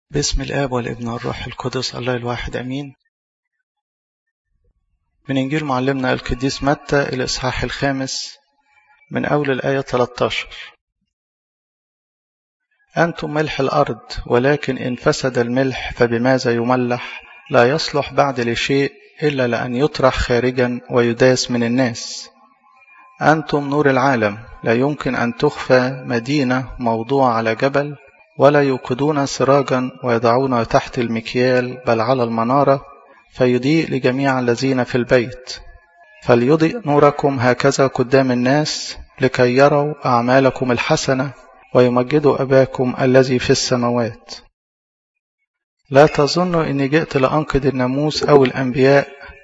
باسم الآب والابن والروح القدس الله الواحد أمين من إنجيل معلمنا القديس متى الإصحاح الخامس من أول الآية 13 أنتم ملح الأرض ولكن إن فسد الملح فبماذا يملح لا يصلح بعد لشيء إلا لأن يطرح خارجا ويداس من الناس أنتم نور العالم لا يمكن أن تخفى مدينة موضوعة على جبل ولا يوقدون سراجا ويضعون تحت المكيال بل على المنارة فيضيء لجميع الذين في البيت فليضئ نوركم هكذا قدام الناس لكي يروا أعمالكم الحسنة ويمجدوا أباكم الذي في السماوات لا تظنوا إني جئت لأنقذ الناموس أو الأنبياء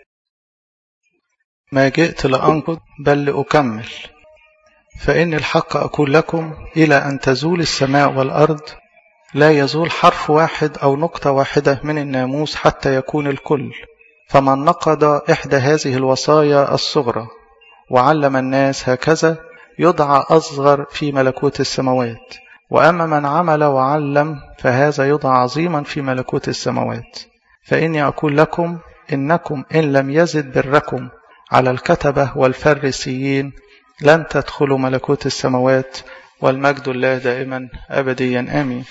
ما جئت لأنقذ بل لأكمل فإن الحق أقول لكم إلى أن تزول السماء والأرض لا يزول حرف واحد أو نقطة واحدة من الناموس حتى يكون الكل فمن نقض إحدى هذه الوصايا الصغرى وعلم الناس هكذا يدعى أصغر في ملكوت السماوات وأما من عمل وعلم فهذا يدعى عظيما في ملكوت السماوات فإني أقول لكم إنكم إن لم يزد بركم على الكتبة والفريسيين لن تدخلوا ملكوت السماوات والمجد الله دائما أبديا آمين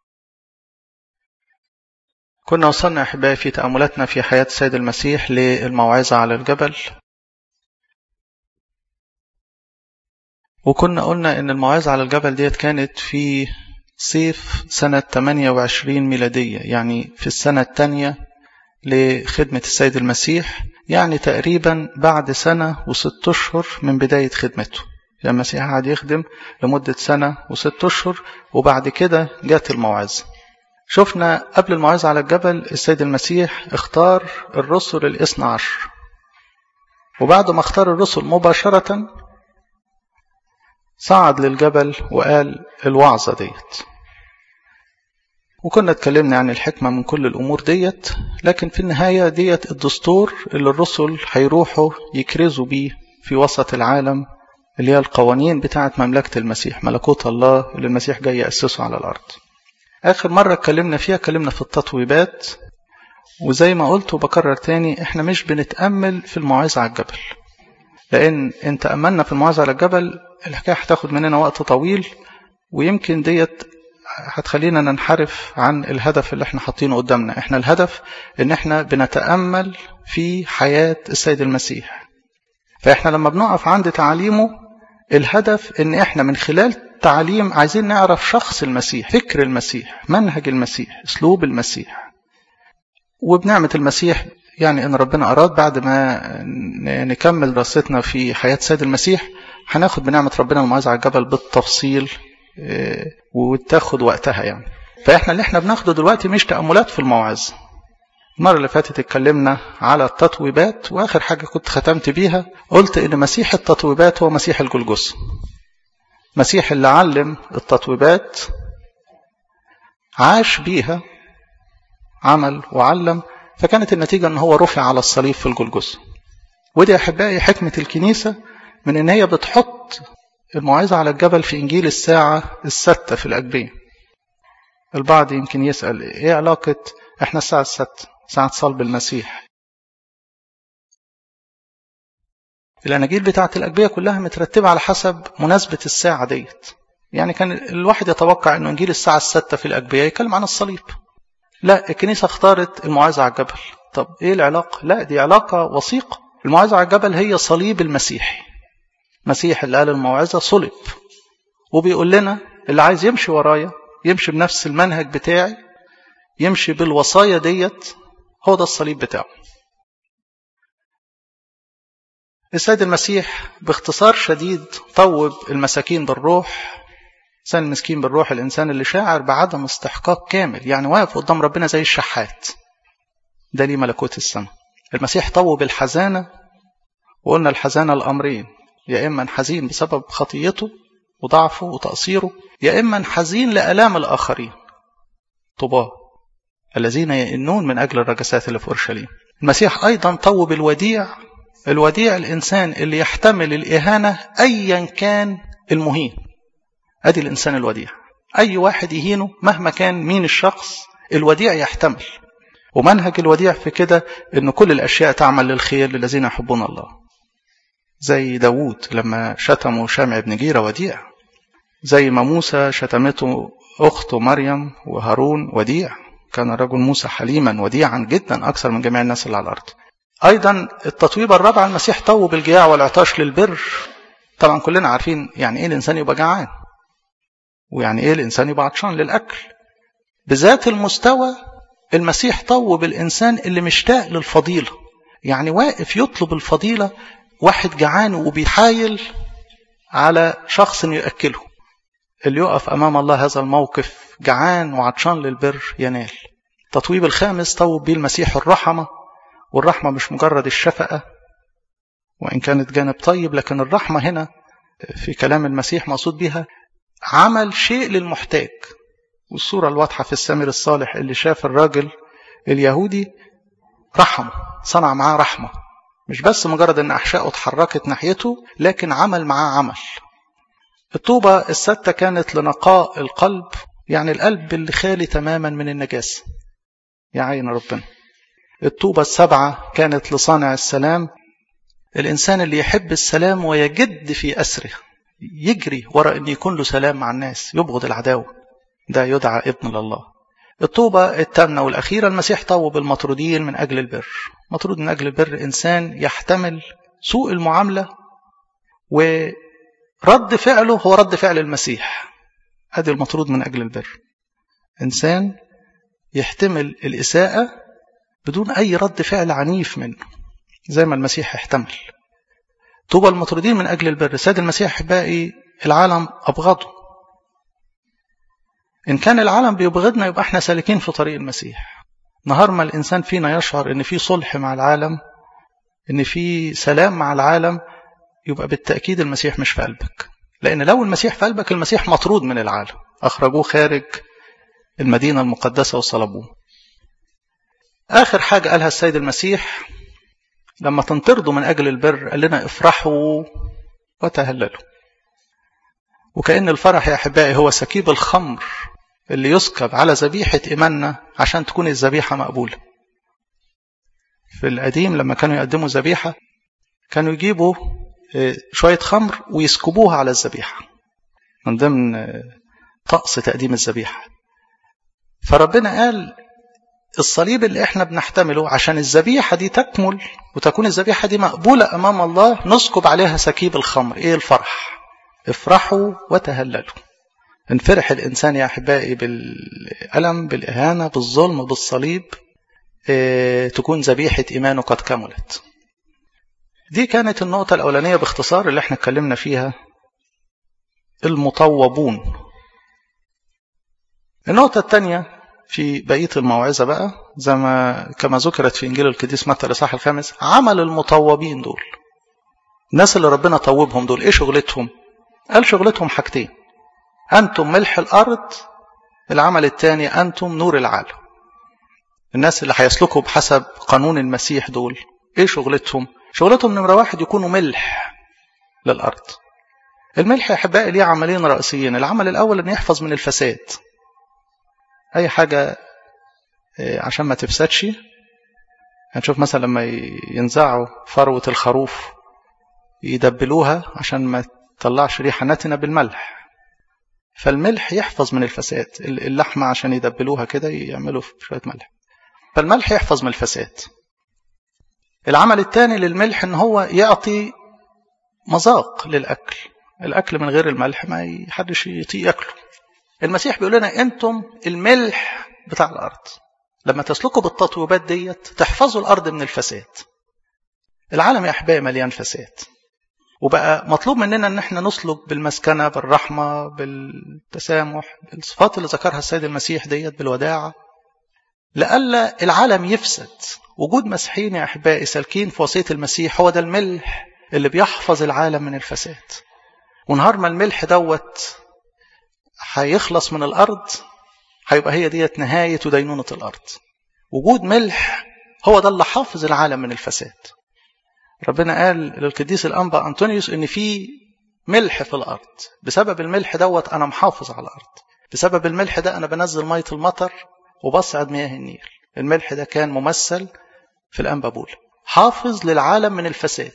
كنا وصلنا أحبائي في تأملاتنا في حياة السيد المسيح للموعظة على الجبل وكنا قلنا إن الموعظة على الجبل ديت كانت في صيف سنة 28 ميلادية يعني في السنة الثانية لخدمة السيد المسيح يعني تقريبا بعد سنة وست أشهر من بداية خدمته يعني المسيح قعد يخدم لمدة سنة وست أشهر وبعد كده جات الموعظة شفنا قبل الموعظة على الجبل السيد المسيح اختار الرسل الاثنى عشر وبعد ما اختار الرسل مباشرة صعد للجبل وقال الوعظة ديت وكنا اتكلمنا عن الحكمة من كل الأمور ديت لكن في النهاية ديت الدستور اللي الرسل هيروحوا يكرزوا بيه في وسط العالم اللي هي القوانين بتاعة مملكة المسيح ملكوت الله اللي المسيح جاي يأسسه على الأرض آخر مرة اتكلمنا فيها اتكلمنا في التطويبات وزي ما قلت وبكرر تاني احنا مش بنتأمل في الموعظة على الجبل لأن إن تأملنا في الموعظة على الجبل الحكاية هتاخد مننا وقت طويل ويمكن ديت هتخلينا ننحرف عن الهدف اللي احنا حاطينه قدامنا احنا الهدف ان احنا بنتأمل في حياة السيد المسيح فاحنا لما بنقف عند تعاليمه الهدف ان احنا من خلال تعليم عايزين نعرف شخص المسيح فكر المسيح منهج المسيح اسلوب المسيح وبنعمة المسيح يعني ان ربنا اراد بعد ما نكمل دراستنا في حياة السيد المسيح هناخد بنعمة ربنا الموعظة على الجبل بالتفصيل وتاخد وقتها يعني فاحنا اللي احنا بناخده دلوقتي مش تأملات في الموعظة المرة اللي فاتت اتكلمنا على التطويبات واخر حاجة كنت ختمت بيها قلت ان مسيح التطويبات هو مسيح الجلجسة مسيح اللي علم التطويبات عاش بيها عمل وعلم فكانت النتيجة ان هو رفع على الصليب في الجلجسة ودي احبائي حكمة الكنيسة من ان هي بتحط الموعظة على الجبل في إنجيل الساعة الستة في الأجبية البعض يمكن يسأل إيه علاقة إحنا الساعة الستة ساعة صلب المسيح الأناجيل بتاعة الأجبية كلها مترتبة على حسب مناسبة الساعة ديت يعني كان الواحد يتوقع أنه إنجيل الساعة الستة في الأجبية يتكلم عن الصليب لا الكنيسة اختارت الموعظة على الجبل طب إيه العلاقة؟ لا دي علاقة وثيقة الموعظة على الجبل هي صليب المسيح مسيح اللي قال الموعظة صلب وبيقول لنا اللي عايز يمشي ورايا يمشي بنفس المنهج بتاعي يمشي بالوصايا ديت هو ده الصليب بتاعه السيد المسيح باختصار شديد طوب المساكين بالروح الإنسان المسكين بالروح الإنسان اللي شاعر بعدم استحقاق كامل يعني واقف قدام ربنا زي الشحات ده ليه ملكوت السماء المسيح طوب الحزانة وقلنا الحزانة الأمرين يا إما حزين بسبب خطيته وضعفه وتقصيره يا إما حزين لألام الآخرين طباه الذين يئنون من أجل الرجسات اللي في أورشليم المسيح أيضا طوب الوديع الوديع الإنسان اللي يحتمل الإهانة أيا كان المهين أدي الإنسان الوديع أي واحد يهينه مهما كان مين الشخص الوديع يحتمل ومنهج الوديع في كده ان كل الاشياء تعمل للخير للذين يحبون الله زي داوود لما شتموا شامع بن جيرة وديع زي ما موسى شتمته اخته مريم وهارون وديع كان رجل موسى حليما وديعا جدا اكثر من جميع الناس اللي على الارض ايضا التطويبه الرابعه المسيح طوب الجياع والعطاش للبر طبعا كلنا عارفين يعني ايه الانسان يبقى جعان ويعني ايه الانسان يبقى عطشان للاكل بذات المستوى المسيح طوب الانسان اللي مشتاق للفضيله يعني واقف يطلب الفضيله واحد جعان وبيحايل على شخص ياكله اللي يقف امام الله هذا الموقف جعان وعطشان للبر ينال التطويب الخامس طوب بيه المسيح الرحمه والرحمه مش مجرد الشفقه وان كانت جانب طيب لكن الرحمه هنا في كلام المسيح مقصود بها عمل شيء للمحتاج والصورة الواضحة في السامر الصالح اللي شاف الراجل اليهودي رحمه صنع معاه رحمة مش بس مجرد ان احشائه اتحركت ناحيته لكن عمل معاه عمل الطوبة الستة كانت لنقاء القلب يعني القلب اللي خالي تماما من النجاسة يا عين ربنا الطوبة السبعة كانت لصانع السلام الإنسان اللي يحب السلام ويجد في أسره يجري وراء أن يكون له سلام مع الناس يبغض العداوة ده يدعى ابن لله الطوبة الثامنة والأخيرة المسيح طوب المطرودين من أجل البر مطرود من أجل البر إنسان يحتمل سوء المعاملة ورد فعله هو رد فعل المسيح هذا المطرود من أجل البر إنسان يحتمل الإساءة بدون أي رد فعل عنيف منه زي ما المسيح احتمل طوبى المطرودين من أجل البر سيد المسيح أحبائي العالم أبغضه إن كان العالم بيبغضنا يبقى احنا سالكين في طريق المسيح نهار ما الإنسان فينا يشعر إن في صلح مع العالم إن في سلام مع العالم يبقى بالتأكيد المسيح مش في قلبك لأن لو المسيح في قلبك المسيح مطرود من العالم أخرجوه خارج المدينة المقدسة وصلبوه آخر حاجة قالها السيد المسيح لما تنطردوا من أجل البر قال لنا افرحوا وتهللوا وكأن الفرح يا أحبائي هو سكيب الخمر اللي يسكب على ذبيحة إيماننا عشان تكون الذبيحة مقبولة في القديم لما كانوا يقدموا ذبيحة كانوا يجيبوا شوية خمر ويسكبوها على الذبيحة من ضمن طقس تقديم الذبيحة فربنا قال الصليب اللي احنا بنحتمله عشان الذبيحة دي تكمل وتكون الذبيحة دي مقبولة أمام الله نسكب عليها سكيب الخمر إيه الفرح افرحوا وتهللوا انفرح الإنسان يا أحبائي بالألم بالإهانة بالظلم بالصليب اه تكون ذبيحة إيمانه قد كملت دي كانت النقطة الأولانية باختصار اللي احنا اتكلمنا فيها المطوبون النقطة الثانية في بقية الموعظة بقى زي ما كما ذكرت في إنجيل القديس متى الإصحاح الخامس عمل المطوبين دول الناس اللي ربنا طوبهم دول إيه شغلتهم؟ قال شغلتهم حاجتين أنتم ملح الأرض العمل الثاني أنتم نور العالم الناس اللي هيسلكوا بحسب قانون المسيح دول إيه شغلتهم؟ شغلتهم نمرة واحد يكونوا ملح للأرض الملح يا أحبائي ليه عملين رئيسيين العمل الأول أن يحفظ من الفساد أي حاجة عشان ما تفسدش هنشوف مثلا لما ينزعوا فروة الخروف يدبلوها عشان ما تطلعش ريحة نتنة بالملح فالملح يحفظ من الفساد اللحمة عشان يدبلوها كده يعملوا شوية ملح فالملح يحفظ من الفساد العمل الثاني للملح ان هو يعطي مذاق للأكل الأكل من غير الملح ما حدش يطيق ياكله المسيح بيقول لنا انتم الملح بتاع الارض لما تسلكوا بالتطويبات ديت تحفظوا الارض من الفساد العالم يا احبائي مليان فساد وبقى مطلوب مننا ان احنا نسلك بالمسكنه بالرحمه بالتسامح بالصفات اللي ذكرها السيد المسيح ديت بالوداعه لئلا العالم يفسد وجود مسيحيين يا احبائي سالكين في وصيه المسيح هو ده الملح اللي بيحفظ العالم من الفساد ونهار ما الملح دوت هيخلص من الأرض هيبقى هي ديت نهاية ودينونة الأرض وجود ملح هو ده اللي حافظ العالم من الفساد ربنا قال للقديس الأنبا أنطونيوس إن في ملح في الأرض بسبب الملح دوت أنا محافظ على الأرض بسبب الملح ده أنا بنزل مية المطر وبصعد مياه النيل الملح ده كان ممثل في الأنبابول حافظ للعالم من الفساد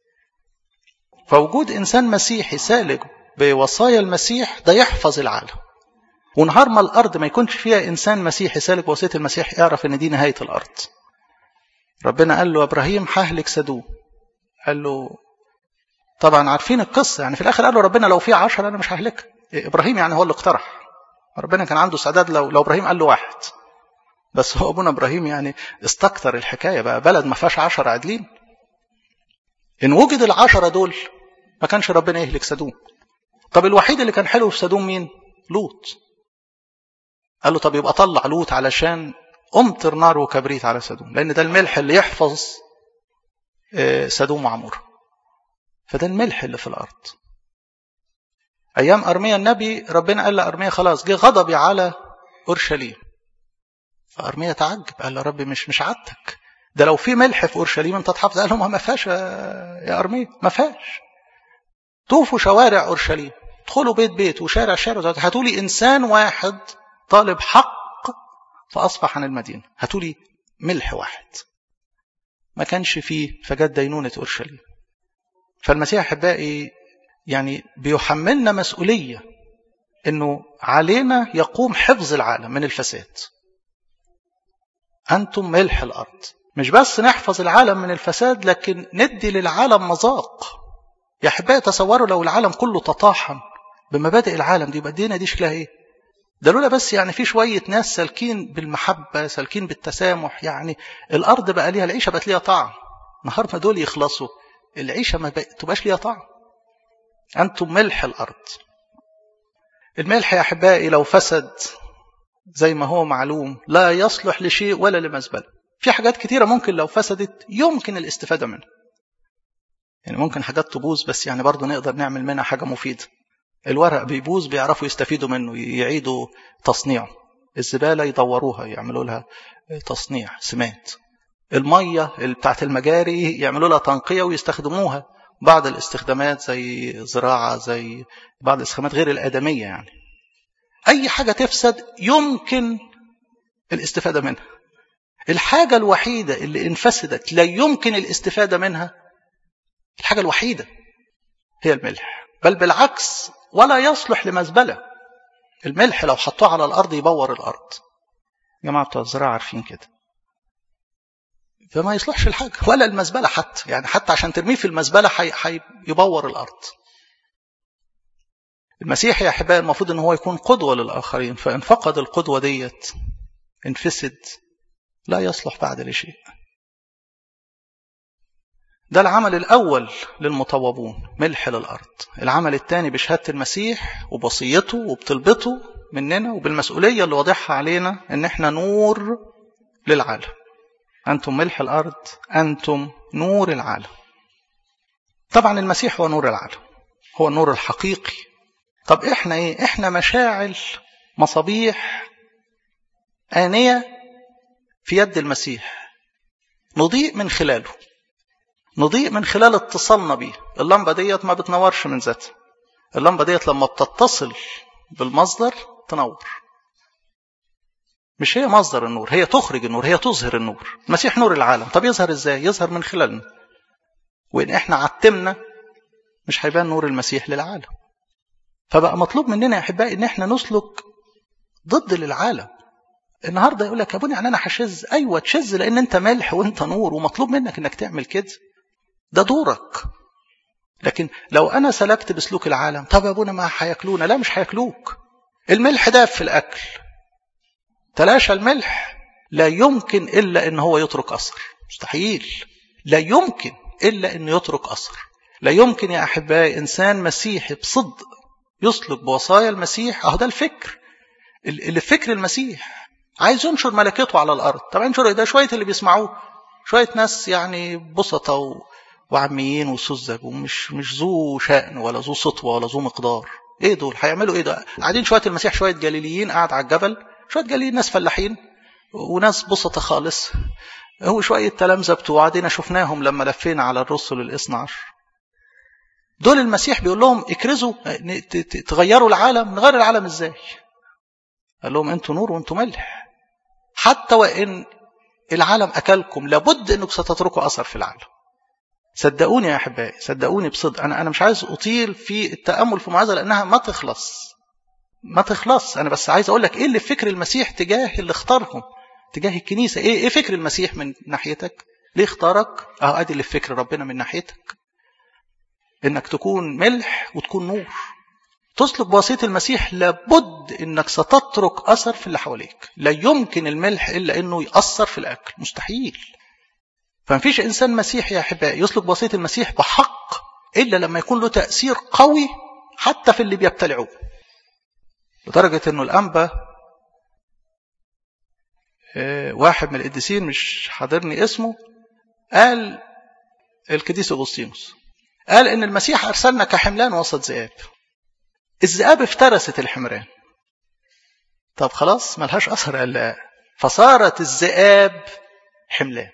فوجود إنسان مسيحي سالك بوصايا المسيح ده يحفظ العالم ونهار ما الأرض ما يكونش فيها إنسان مسيحي سالك بوصية المسيح اعرف إن دي نهاية الأرض ربنا قال له إبراهيم ههلك سدوم قال له طبعا عارفين القصة يعني في الآخر قال له ربنا لو في عشرة أنا مش ههلك إبراهيم يعني هو اللي اقترح ربنا كان عنده استعداد لو لو إبراهيم قال له واحد بس هو أبونا إبراهيم يعني استكتر الحكاية بقى بلد ما فيهاش عشرة عادلين إن وجد العشرة دول ما كانش ربنا يهلك سدوم طب الوحيد اللي كان حلو في سدوم مين لوط قال له طب يبقى طلع لوط علشان امطر نار وكبريت على سدوم لان ده الملح اللي يحفظ سدوم وعمور فده الملح اللي في الارض ايام ارميا النبي ربنا قال لارميا خلاص جه غضبي على اورشليم فارميا تعجب قال له ربي مش مش عادتك ده لو في ملح في اورشليم انت تحافظ قال لهم ما فيهاش يا ارميا ما فيهاش طوفوا شوارع اورشليم ادخلوا بيت بيت وشارع شارع هاتوا لي انسان واحد طالب حق فاصبح عن المدينه هاتوا لي ملح واحد ما كانش فيه فجت دينونه اورشليم فالمسيح احبائي يعني بيحملنا مسؤوليه انه علينا يقوم حفظ العالم من الفساد انتم ملح الارض مش بس نحفظ العالم من الفساد لكن ندي للعالم مذاق يا احبائي تصوروا لو العالم كله تطاحن بمبادئ العالم دي يبقى الدنيا دي شكلها ايه ده لولا بس يعني في شويه ناس سالكين بالمحبه سالكين بالتسامح يعني الارض بقى ليها العيشه بقت ليها طعم نهار ما دول يخلصوا العيشه ما تبقاش ليها طعم انتم ملح الارض الملح يا احبائي لو فسد زي ما هو معلوم لا يصلح لشيء ولا لمزبله في حاجات كتيره ممكن لو فسدت يمكن الاستفاده منها يعني ممكن حاجات تبوظ بس يعني برضه نقدر نعمل منها حاجه مفيده الورق بيبوظ بيعرفوا يستفيدوا منه يعيدوا تصنيعه الزبالة يدوروها يعملوا لها تصنيع سمات المية بتاعت المجاري يعملوا لها تنقية ويستخدموها بعض الاستخدامات زي زراعة زي بعض الاستخدامات غير الآدمية يعني أي حاجة تفسد يمكن الاستفادة منها الحاجة الوحيدة اللي انفسدت لا يمكن الاستفادة منها الحاجة الوحيدة هي الملح بل بالعكس ولا يصلح لمزبلة الملح لو حطوه على الأرض يبور الأرض يا جماعة بتوع الزراعة عارفين كده فما يصلحش الحاجة ولا المزبلة حتى يعني حتى عشان ترميه في المزبلة هيبور الأرض المسيح يا أحبائي المفروض أن هو يكون قدوة للآخرين فإن فقد القدوة ديت انفسد لا يصلح بعد لشيء ده العمل الأول للمطوبون ملح للأرض العمل الثاني بشهادة المسيح وبوصيته وبطلبته مننا وبالمسؤولية اللي واضحها علينا ان احنا نور للعالم أنتم ملح الأرض أنتم نور العالم طبعا المسيح هو نور العالم هو النور الحقيقي طب احنا ايه احنا مشاعل مصابيح آنية في يد المسيح نضيء من خلاله نضيء من خلال اتصالنا بيه اللمبة ديت ما بتنورش من ذاتها اللمبة ديت لما بتتصل بالمصدر تنور مش هي مصدر النور هي تخرج النور هي تظهر النور المسيح نور العالم طب يظهر ازاي يظهر من خلالنا وان احنا عتمنا مش هيبان نور المسيح للعالم فبقى مطلوب مننا يا احبائي ان احنا نسلك ضد للعالم النهارده يقول لك يا ابني يعني انا هشز ايوه تشز لان انت ملح وانت نور ومطلوب منك انك تعمل كده ده دورك لكن لو انا سلكت بسلوك العالم طب يا ابونا ما هياكلونا لا مش هياكلوك الملح ده في الاكل تلاشى الملح لا يمكن الا ان هو يترك اثر مستحيل لا يمكن الا انه يترك اثر لا يمكن يا احبائي انسان مسيحي بصدق يسلك بوصايا المسيح اهو ده الفكر اللي في فكر المسيح عايز ينشر ملكته على الارض طب ينشر ده شويه اللي بيسمعوه شويه ناس يعني بسطه و... وعميين وسذج ومش مش ذو شأن ولا ذو سطوه ولا ذو مقدار ايه دول هيعملوا ايه ده قاعدين شويه المسيح شويه جليليين قاعد على الجبل شويه جليليين ناس فلاحين وناس بسطه خالص هو شويه تلامذه بتوع دينا شفناهم لما لفينا على الرسل الاثنى عشر دول المسيح بيقول لهم اكرزوا تغيروا العالم نغير العالم ازاي قال لهم انتوا نور وانتوا ملح حتى وإن العالم أكلكم لابد أنك ستتركوا أثر في العالم صدقوني يا أحبائي صدقوني بصدق أنا أنا مش عايز أطيل في التأمل في معاذة لأنها ما تخلص ما تخلص أنا بس عايز أقول لك إيه اللي في فكر المسيح تجاه اللي اختارهم تجاه الكنيسة إيه إيه فكر المسيح من ناحيتك ليه اختارك أهو أدي اللي في فكر ربنا من ناحيتك إنك تكون ملح وتكون نور تسلك بواسطة المسيح لابد انك ستترك اثر في اللي حواليك لا يمكن الملح الا انه ياثر في الاكل مستحيل فمفيش انسان مسيحي يا احبائي يسلك بواسطة المسيح بحق الا لما يكون له تاثير قوي حتى في اللي بيبتلعوه لدرجة انه الانبا واحد من القديسين مش حاضرني اسمه قال القديس اغسطينوس قال ان المسيح ارسلنا كحملان وسط ذئاب الذئاب افترست الحمران طب خلاص ملهاش اثر قال فصارت الذئاب حملان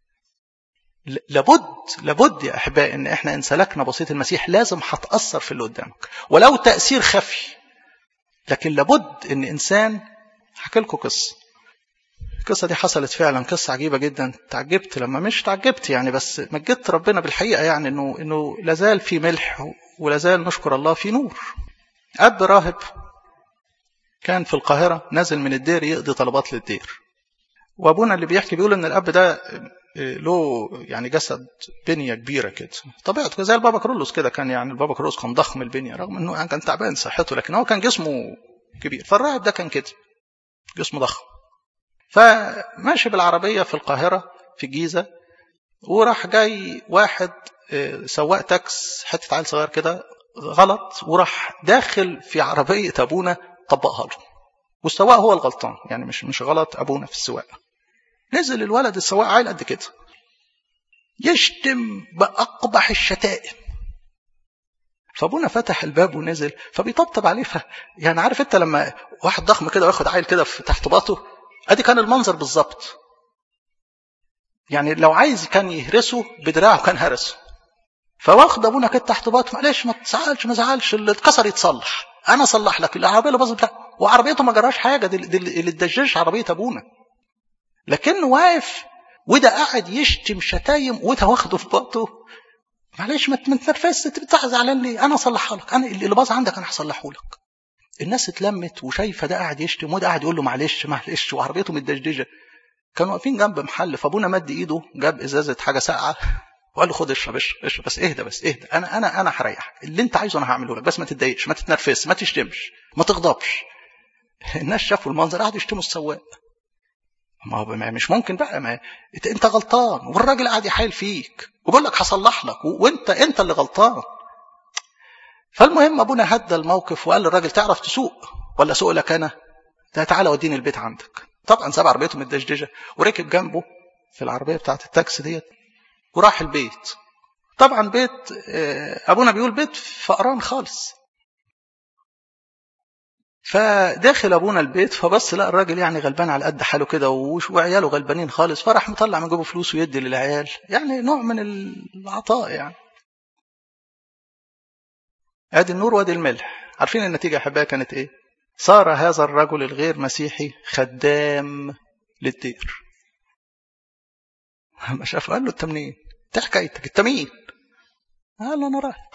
لابد لابد يا احبائي ان احنا ان سلكنا بسيط المسيح لازم هتاثر في اللي قدامك ولو تاثير خفي لكن لابد ان انسان هحكي لكم قصه القصه دي حصلت فعلا قصه عجيبه جدا تعجبت لما مش تعجبت يعني بس مجدت ربنا بالحقيقه يعني انه انه لازال في ملح ولازال نشكر الله في نور اب راهب كان في القاهره نازل من الدير يقضي طلبات للدير وابونا اللي بيحكي بيقول ان الاب ده له يعني جسد بنيه كبيره كده طبيعته زي البابا كرولوس كده كان يعني البابا كرولوس كان ضخم البنيه رغم انه يعني كان تعبان صحته لكن هو كان جسمه كبير فالراهب ده كان كده جسمه ضخم فماشي بالعربيه في القاهره في الجيزه وراح جاي واحد سواق تاكس حته عيل صغير كده غلط وراح داخل في عربيه ابونا طبقها له والسواق هو الغلطان يعني مش مش غلط ابونا في السواقه نزل الولد السواق عيل قد كده يشتم بأقبح الشتائم فابونا فتح الباب ونزل فبيطبطب عليه ف... يعني عارف انت لما واحد ضخم كده واخد عيل كده في تحت باطه ادي كان المنظر بالظبط يعني لو عايز كان يهرسه بدراعه كان هرسه فواخد ابونا كده تحت باطه معلش ما تزعلش ما تزعلش اللي اتكسر يتصلح انا اصلح لك العربيه اللي باظت وعربيته ما جراش حاجه دي, دي اللي اتدجاجش عربيه ابونا لكنه واقف وده قاعد يشتم شتايم وده واخده في باطه معلش ما تنرفزش انت بتاع زعلان ليه انا اصلحها لك انا اللي باظ عندك انا هصلحه لك الناس اتلمت وشايفه ده قاعد يشتم وده قاعد يقول له معلش معلش وعربيته متدشدشه كانوا واقفين جنب محل فابونا مد ايده جاب ازازه حاجه ساقعه وقال له خد اشرب اشرب اشرب بس اهدى بس اهدى انا انا انا هريحك اللي انت عايزه انا هعمله لك بس ما تتضايقش ما تتنرفزش ما تشتمش ما تغضبش الناس شافوا المنظر قعدوا يشتموا السواق ما هو مش ممكن بقى ما انت غلطان والراجل قاعد يحايل فيك وبيقول لك هصلح لك وانت انت اللي غلطان فالمهم ابونا هدى الموقف وقال للراجل تعرف تسوق ولا اسوق لك انا ده تعالى وديني البيت عندك طبعا ساب عربيته متدشدشه وركب جنبه في العربيه بتاعه التاكسي ديت وراح البيت طبعا بيت ابونا بيقول بيت فقران خالص فداخل ابونا البيت فبص لقى الراجل يعني غلبان على قد حاله كده وعياله غلبانين خالص فراح مطلع من جيبه فلوس ويدي للعيال يعني نوع من العطاء يعني ادي النور وادي الملح عارفين النتيجه يا احبائي كانت ايه صار هذا الرجل الغير مسيحي خدام للدير ما شاف قال له انت منين انت حكايتك انت مين قال له انا راهب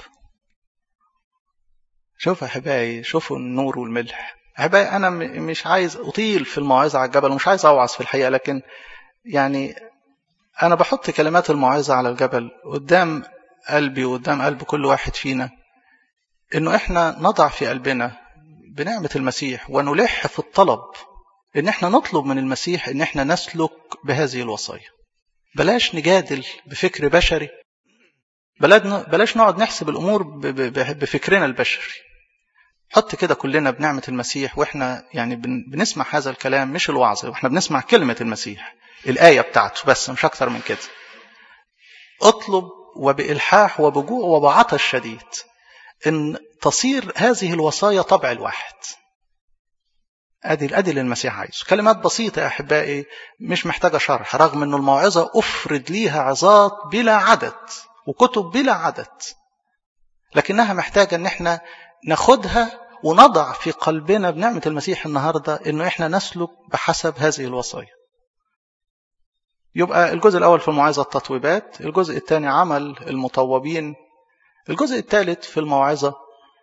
شوف يا احبائي شوفوا النور والملح احبائي انا مش عايز اطيل في الموعظه على الجبل ومش عايز اوعظ في الحقيقه لكن يعني انا بحط كلمات الموعظه على الجبل قدام قلبي وقدام قلب كل واحد فينا انه احنا نضع في قلبنا بنعمه المسيح ونلح في الطلب ان احنا نطلب من المسيح ان احنا نسلك بهذه الوصايا بلاش نجادل بفكر بشري بلاش نقعد نحسب الامور بفكرنا البشري حط كده كلنا بنعمة المسيح واحنا يعني بنسمع هذا الكلام مش الوعظ واحنا بنسمع كلمة المسيح الآية بتاعته بس مش أكتر من كده اطلب وبإلحاح وبجوع وبعطش شديد إن تصير هذه الوصايا طبع الواحد ادي ادي اللي المسيح عايزه كلمات بسيطه يا احبائي مش محتاجه شرح رغم انه الموعظه افرد ليها عظات بلا عدد وكتب بلا عدد لكنها محتاجه ان احنا ناخدها ونضع في قلبنا بنعمه المسيح النهارده انه احنا نسلك بحسب هذه الوصايا يبقى الجزء الأول في الموعظة التطويبات الجزء الثاني عمل المطوبين الجزء الثالث في الموعظة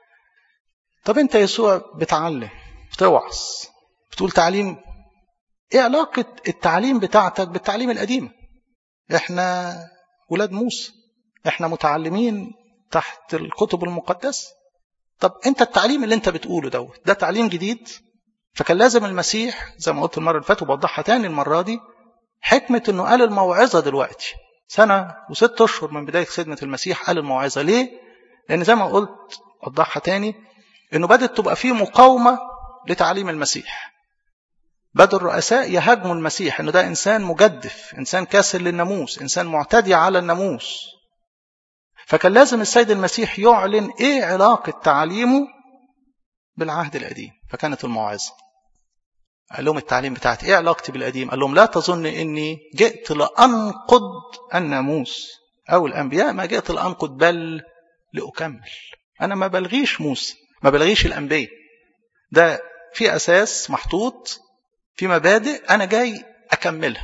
طب أنت يسوع بتعلم بتوعظ بتقول تعليم إيه علاقة التعليم بتاعتك بالتعليم القديم إحنا ولاد موسى إحنا متعلمين تحت الكتب المقدسة طب أنت التعليم اللي أنت بتقوله دوت ده تعليم جديد فكان لازم المسيح زي ما قلت المرة اللي فاتت وبوضحها تاني المرة دي حكمة انه قال الموعظة دلوقتي سنة وست اشهر من بداية خدمة المسيح قال الموعظة ليه؟ لأن زي ما قلت وضحها تاني انه بدأت تبقى فيه مقاومة لتعليم المسيح بدأ الرؤساء يهاجموا المسيح انه ده انسان مجدف انسان كاسر للناموس انسان معتدي على الناموس فكان لازم السيد المسيح يعلن ايه علاقة تعليمه بالعهد القديم فكانت الموعظة قال لهم التعليم بتاعتي ايه علاقتي بالقديم قال لهم لا تظن اني جئت لانقض الناموس او الانبياء ما جئت لانقض بل لاكمل انا ما بلغيش موسى ما بلغيش الانبياء ده في اساس محطوط في مبادئ انا جاي اكملها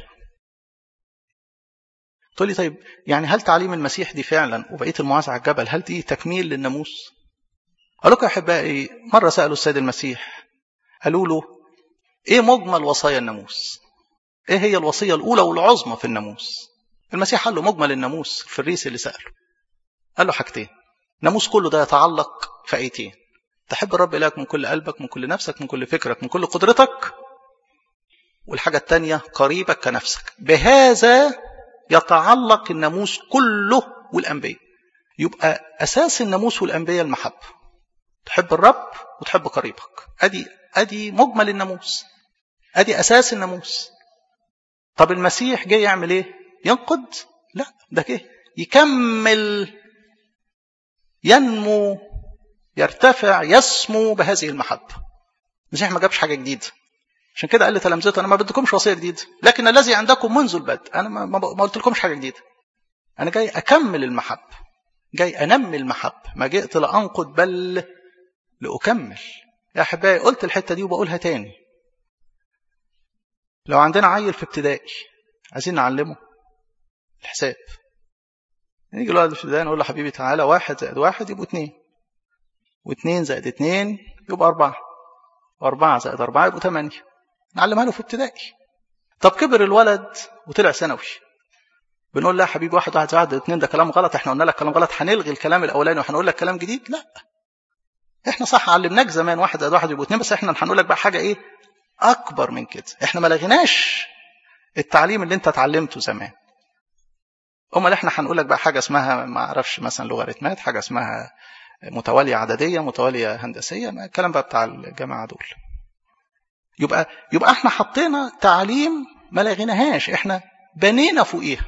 تقول لي طيب يعني هل تعليم المسيح دي فعلا وبقيه الموعظه على الجبل هل دي تكميل للناموس قال لكم يا احبائي مره سالوا السيد المسيح قالوا له ايه مجمل وصايا الناموس ايه هي الوصيه الاولى والعظمى في الناموس المسيح قال له مجمل الناموس الفريس اللي ساله قال له حاجتين الناموس كله ده يتعلق في ايتين تحب الرب الهك من كل قلبك من كل نفسك من كل فكرك من كل قدرتك والحاجه الثانيه قريبك كنفسك بهذا يتعلق الناموس كله والانبياء يبقى اساس الناموس والانبياء المحبه تحب الرب وتحب قريبك ادي ادي مجمل الناموس ادي اساس الناموس طب المسيح جاي يعمل ايه ينقض لا ده جه يكمل ينمو يرتفع يسمو بهذه المحبه المسيح ما جابش حاجه جديده عشان كده قال لتلامذته انا ما بدكمش وصيه جديده لكن الذي عندكم منذ البدء انا ما, ما قلت لكمش حاجه جديده انا جاي اكمل المحبه جاي انمي المحبه ما جئت لانقض بل لاكمل يا احبائي قلت الحته دي وبقولها تاني لو عندنا عيل في ابتدائي عايزين نعلمه الحساب نيجي الولد في الابتدائي نقول له حبيبي تعالى واحد زائد واحد يبقوا اتنين واثنين زائد اثنين يبقى أربعة وأربعة زائد أربعة يبقوا ثمانية نعلمها له في ابتدائي طب كبر الولد وطلع ثانوي بنقول لا يا حبيبي واحد واحد زائد اثنين ده كلام غلط احنا قلنا لك كلام غلط هنلغي الكلام الاولاني وهنقول لك كلام جديد لا احنا صح علمناك زمان واحد زائد واحد يبقوا اثنين بس احنا هنقول لك بقى حاجه ايه اكبر من كده احنا ما لغيناش التعليم اللي انت اتعلمته زمان امال احنا هنقول لك بقى حاجه اسمها ما اعرفش مثلا لوغاريتمات حاجه اسمها متواليه عدديه متواليه هندسيه الكلام بقى بتاع الجماعه دول يبقى يبقى احنا حطينا تعليم ما لغيناهاش احنا بنينا فوقيها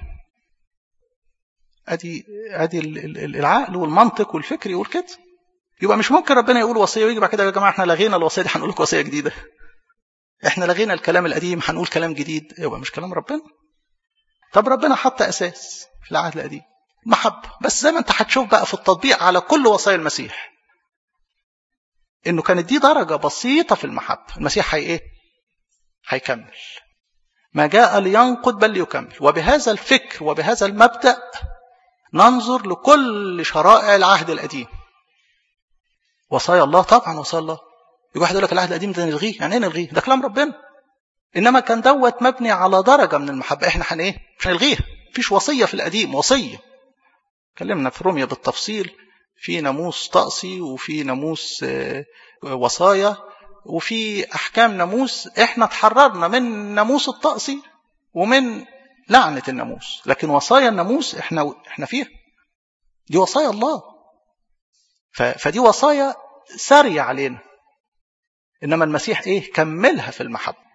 ادي ادي العقل والمنطق والفكر يقول كده يبقى مش ممكن ربنا يقول وصيه ويجي بعد كده يا جماعه احنا لغينا الوصيه دي هنقول لكم وصيه جديده احنا لغينا الكلام القديم هنقول كلام جديد يبقى مش كلام ربنا طب ربنا حط اساس في العهد القديم محبه بس زي ما انت هتشوف بقى في التطبيق على كل وصايا المسيح انه كانت دي درجه بسيطه في المحبه المسيح هي ايه هيكمل ما جاء لينقض بل ليكمل وبهذا الفكر وبهذا المبدا ننظر لكل شرائع العهد القديم وصايا الله طبعا وصايا الله يجي واحد يقول لك العهد القديم ده نلغيه يعني ايه نلغيه ده كلام ربنا انما كان دوت مبني على درجه من المحبه احنا هن ايه مش هنلغيها مفيش وصيه في القديم وصيه اتكلمنا في روميا بالتفصيل في ناموس طقسي وفي ناموس وصايا وفي احكام ناموس احنا تحررنا من ناموس الطقسي ومن لعنه الناموس لكن وصايا الناموس احنا احنا فيها دي وصايا الله فدي وصايا ساريه علينا انما المسيح ايه كملها في المحبه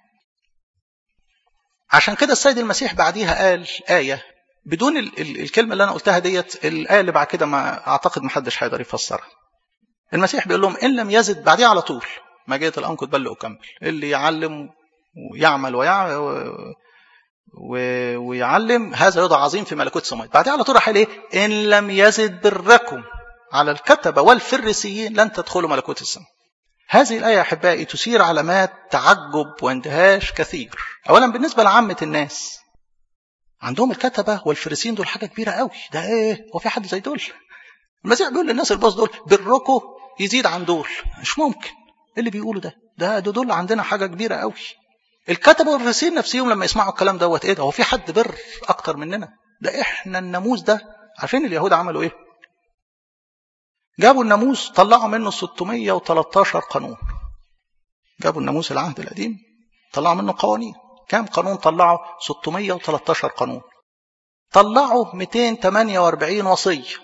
عشان كده السيد المسيح بعديها قال ايه بدون ال ال الكلمه اللي انا قلتها ديت الايه اللي بعد كده ما اعتقد ما حدش هيقدر يفسرها المسيح بيقول لهم ان لم يزد بعديها على طول ما جيت الانقض بل اكمل اللي يعلم ويعمل ويع... و... ويعلم هذا يوضع عظيم في ملكوت السماوات بعدها على طول راح ايه ان لم يزد بركم على الكتبه والفريسيين لن تدخلوا ملكوت السماء هذه الآية أحبائي تثير علامات تعجب واندهاش كثير أولا بالنسبة لعامة الناس عندهم الكتبة والفريسين دول حاجة كبيرة قوي ده ايه هو في حد زي دول المسيح بيقول للناس الباص دول بركم يزيد عن دول مش ممكن ايه اللي بيقولوا ده ده ده دول عندنا حاجة كبيرة قوي الكتبة والفريسين نفسهم لما يسمعوا الكلام دوت ايه ده هو في حد بر اكتر مننا ده احنا الناموس ده عارفين اليهود عملوا ايه جابوا الناموس طلعوا منه 613 قانون جابوا الناموس العهد القديم طلعوا منه قوانين كام قانون طلعوا 613 قانون طلعوا 248 وصية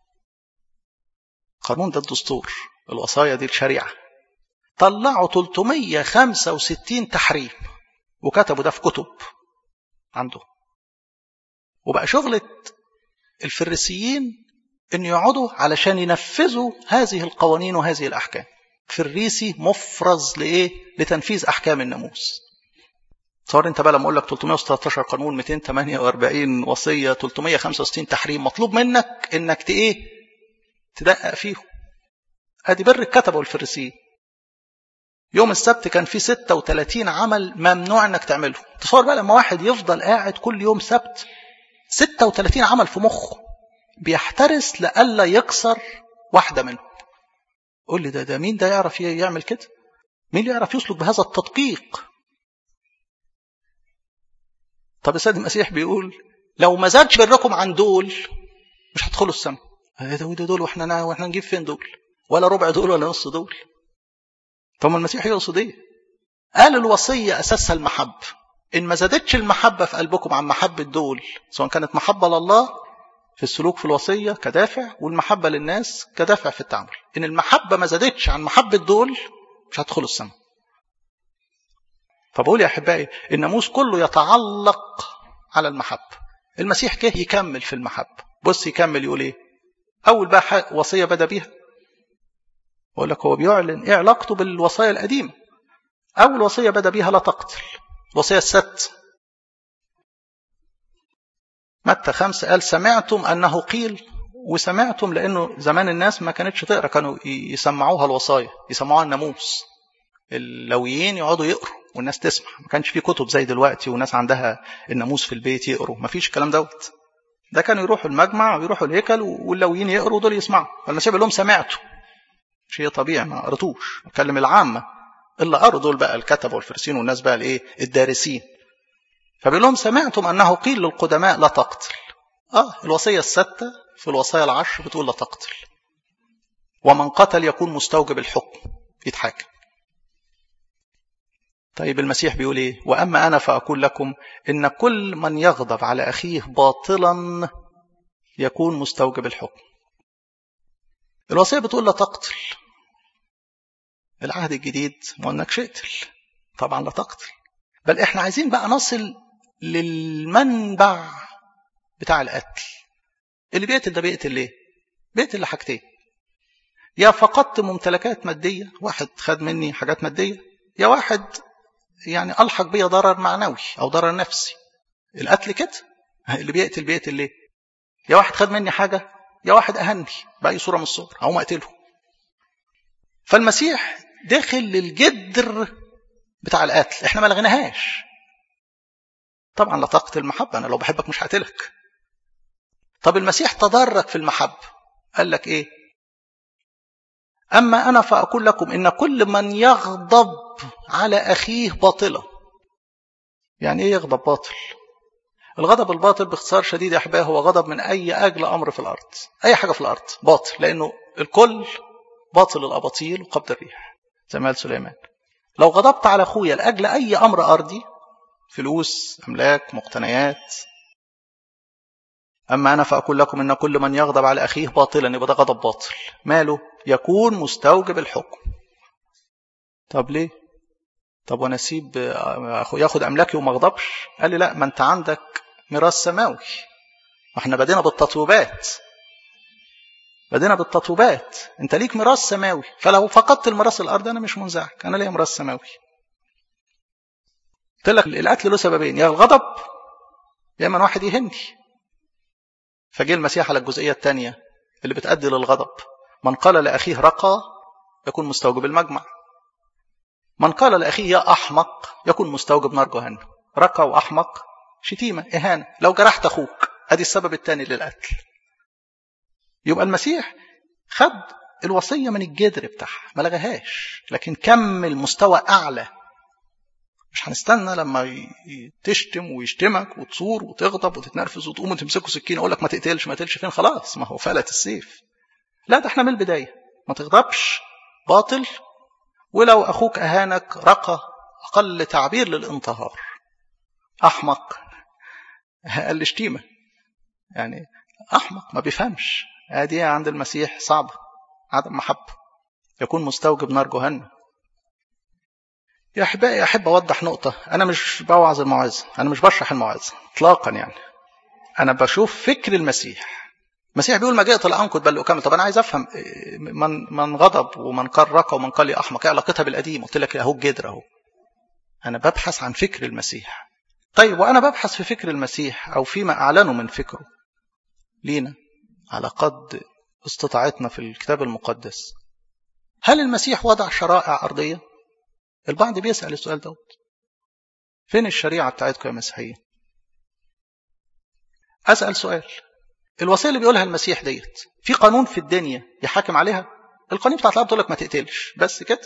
قانون ده الدستور الوصايا دي الشريعة طلعوا 365 تحريم وكتبوا ده في كتب عنده وبقى شغلة الفريسيين ان يقعدوا علشان ينفذوا هذه القوانين وهذه الاحكام فريسي مفرز لايه لتنفيذ احكام الناموس صار انت بقى لما اقول لك 313 قانون 248 وصيه 365 تحريم مطلوب منك انك ايه تدقق فيهم ادي بر الكتبه والفريسيين يوم السبت كان في 36 عمل ممنوع انك تعمله تصور بقى لما واحد يفضل قاعد كل يوم سبت 36 عمل في مخه بيحترس لألا يكسر واحدة منهم قول لي ده ده مين ده يعرف يعمل كده مين اللي يعرف يسلك بهذا التدقيق طب السيد المسيح بيقول لو ما زادش بركم عن دول مش هتدخلوا السماء ده وده دول واحنا واحنا نجيب فين دول ولا ربع دول ولا نص دول طب المسيح يقصد ايه قال الوصيه اساسها المحبه ان ما زادتش المحبه في قلبكم عن محبه دول سواء كانت محبه لله في السلوك في الوصيه كدافع والمحبه للناس كدافع في التعامل ان المحبه ما زادتش عن محبه دول مش هتدخلوا السماء فبقول يا احبائي الناموس كله يتعلق على المحبه المسيح جه يكمل في المحبه بص يكمل يقول ايه اول بقى وصيه بدا بيها بقول لك هو بيعلن ايه علاقته بالوصايا القديمه اول وصيه بدا بيها لا تقتل الوصيه الست متى خمسة قال سمعتم أنه قيل وسمعتم لأنه زمان الناس ما كانتش تقرأ كانوا يسمعوها الوصايا يسمعوها الناموس اللويين يقعدوا يقروا والناس تسمع ما كانش في كتب زي دلوقتي وناس عندها الناموس في البيت يقروا ما فيش الكلام دوت ده كانوا يروحوا المجمع ويروحوا الهيكل واللويين يقروا دول يسمعوا فالمسيح بيقول لهم سمعتوا شيء طبيعي ما قريتوش اتكلم العامه اللي قروا دول بقى الكتبه والفرسين والناس بقى الايه الدارسين فبيقول لهم سمعتم انه قيل للقدماء لا تقتل اه الوصيه السته في الوصايا العشر بتقول لا تقتل ومن قتل يكون مستوجب الحكم يتحاكم طيب المسيح بيقول ايه واما انا فاقول لكم ان كل من يغضب على اخيه باطلا يكون مستوجب الحكم الوصيه بتقول لا تقتل العهد الجديد ما انك اقتل طبعا لا تقتل بل احنا عايزين بقى نصل للمنبع بتاع القتل اللي بيقتل ده بيقتل ليه بيقتل لحاجتين يا فقدت ممتلكات مادية واحد خد مني حاجات مادية يا واحد يعني ألحق بيا ضرر معنوي أو ضرر نفسي القتل كده اللي بيقتل بيقتل ليه يا واحد خد مني حاجة يا واحد أهني بأي صورة من الصور أو أقتله فالمسيح داخل للجدر بتاع القتل احنا ما لغيناهاش طبعا لا تقتل المحبة أنا لو بحبك مش هقتلك طب المسيح تدرج في المحبة قال لك ايه أما أنا فأقول لكم إن كل من يغضب على أخيه باطلا يعني إيه يغضب باطل الغضب الباطل باختصار شديد يا أحبائي هو غضب من أي أجل أمر في الأرض أي حاجة في الأرض باطل لأنه الكل باطل الأباطيل وقبض الريح زي ما قال سليمان لو غضبت على أخويا لأجل أي أمر أرضي فلوس أملاك مقتنيات أما أنا فأقول لكم إن كل من يغضب على أخيه باطلا يبقى ده غضب باطل ماله يكون مستوجب الحكم طب ليه طب وانا اسيب ياخد املاكي وما اغضبش قال لي لا ما انت عندك ميراث سماوي واحنا بدينا بالتطويبات بدينا بالتطويبات انت ليك ميراث سماوي فلو فقدت الميراث الارضي انا مش منزعج انا ليا ميراث سماوي قلت لك القتل له سببين يا الغضب يا اما واحد يهني فجه المسيح على الجزئيه الثانيه اللي بتؤدي للغضب من قال لاخيه رقى يكون مستوجب المجمع من قال لاخيه يا احمق يكون مستوجب نار جهنم رقى واحمق شتيمة إهانة لو جرحت أخوك أدي السبب الثاني للقتل يبقى المسيح خد الوصية من الجدر بتاعها ما لغاهاش لكن كمل مستوى أعلى مش هنستنى لما تشتم ويشتمك وتصور وتغضب وتتنرفز وتقوم وتمسكه سكين اقول لك ما تقتلش ما تقتلش فين خلاص ما هو فلت السيف لا ده احنا من البدايه ما تغضبش باطل ولو اخوك اهانك رقى اقل تعبير للانتهار احمق اقل شتيمه يعني احمق ما بيفهمش ادي عند المسيح صعبه عدم محبه يكون مستوجب نار جهنم يا احبائي احب اوضح نقطه انا مش بوعظ الموعظه انا مش بشرح الموعظه اطلاقا يعني انا بشوف فكر المسيح المسيح بيقول ما جئت لانقض بل اكمل طب انا عايز افهم من من غضب ومن قال رقى ومن قال لي احمق ايه علاقتها بالقديم قلت لك اهو الجدر اهو انا ببحث عن فكر المسيح طيب وانا ببحث في فكر المسيح او فيما اعلنه من فكره لينا على قد استطاعتنا في الكتاب المقدس هل المسيح وضع شرائع ارضيه البعض بيسأل السؤال دوت فين الشريعة بتاعتكم يا مسيحيين أسأل سؤال الوصية اللي بيقولها المسيح ديت في قانون في الدنيا يحاكم عليها القانون بتاع الأرض بتقول لك ما تقتلش بس كده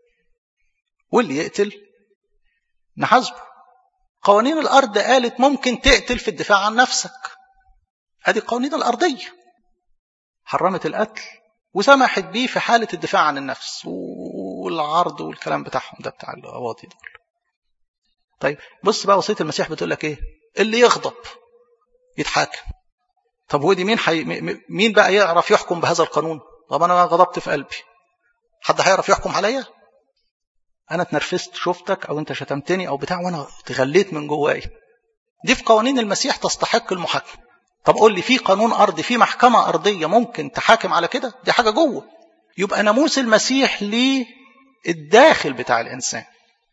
واللي يقتل نحاسبه قوانين الأرض قالت ممكن تقتل في الدفاع عن نفسك ادي القوانين الأرضية حرمت القتل وسمحت بيه في حالة الدفاع عن النفس والعرض والكلام بتاعهم ده بتاع القواضي دول طيب بص بقى وصية المسيح بتقول لك ايه اللي يغضب يتحاكم طب ودي مين حي... مين بقى يعرف يحكم بهذا القانون طب انا غضبت في قلبي حد هيعرف يحكم عليا انا اتنرفزت شفتك او انت شتمتني او بتاع وانا اتغليت من جواي دي في قوانين المسيح تستحق المحاكمه طب قول لي في قانون ارضي في محكمه ارضيه ممكن تحاكم على كده دي حاجه جوه يبقى ناموس المسيح للداخل بتاع الانسان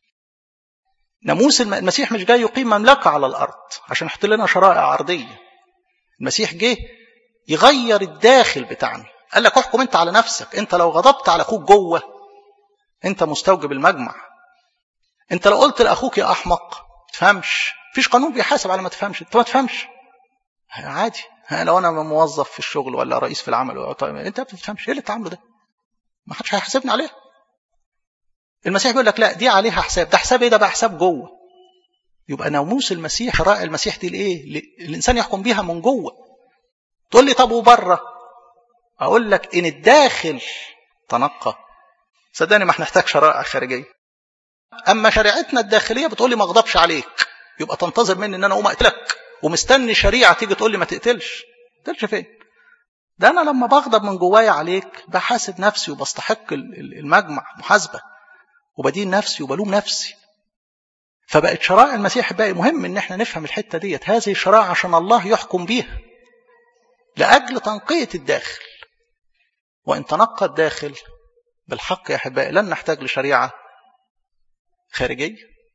ناموس المسيح مش جاي يقيم مملكه على الارض عشان يحط لنا شرائع ارضيه المسيح جه يغير الداخل بتاعنا قال لك احكم انت على نفسك انت لو غضبت على اخوك جوه انت مستوجب المجمع انت لو قلت لاخوك يا احمق ما تفهمش مفيش قانون بيحاسب على ما تفهمش انت ما تفهمش عادي لو انا موظف في الشغل ولا رئيس في العمل طيب انت ما بتفهمش ايه اللي بتعمله ده ما حدش هيحاسبني عليها المسيح بيقول لك لا دي عليها حساب ده حساب ايه ده بقى حساب جوه يبقى ناموس المسيح شرائع المسيح دي لايه الانسان يحكم بيها من جوه تقول لي طب وبره اقول لك ان الداخل تنقى صدقني ما نحتاج شرائع خارجيه اما شريعتنا الداخليه بتقول لي ما اغضبش عليك يبقى تنتظر مني ان انا اقوم اقتلك ومستني شريعه تيجي تقول لي ما تقتلش تقتلش فين ده انا لما بغضب من جوايا عليك بحاسب نفسي وبستحق المجمع محاسبه وبدين نفسي وبلوم نفسي فبقت شرائع المسيح باقي مهم ان احنا نفهم الحته ديت هذه الشرائع عشان الله يحكم بيها لاجل تنقيه الداخل وان تنقى الداخل بالحق يا احبائي لن نحتاج لشريعه خارجيه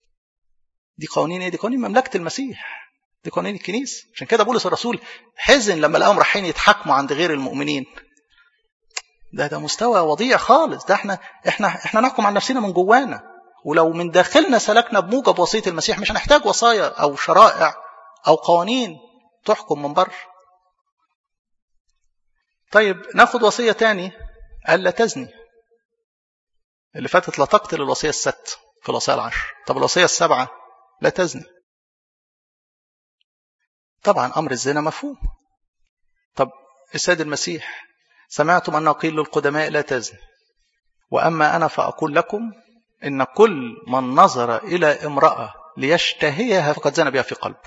دي قوانين ايه دي قوانين مملكه المسيح دي قوانين الكنيسه عشان كده بولس الرسول حزن لما لقاهم رايحين يتحاكموا عند غير المؤمنين ده ده مستوى وضيع خالص ده احنا احنا احنا نحكم عن نفسنا من جوانا ولو من داخلنا سلكنا بموجب وصيه المسيح مش هنحتاج وصايا او شرائع او قوانين تحكم من بره طيب ناخد وصيه تاني الا تزني اللي فاتت لا تقتل الوصيه الست في الوصايا العشر طب الوصيه السبعه لا تزني طبعا امر الزنا مفهوم طب السيد المسيح سمعتم أن قيل للقدماء لا تزن وأما أنا فأقول لكم إن كل من نظر إلى امرأة ليشتهيها فقد زنى بها في قلبه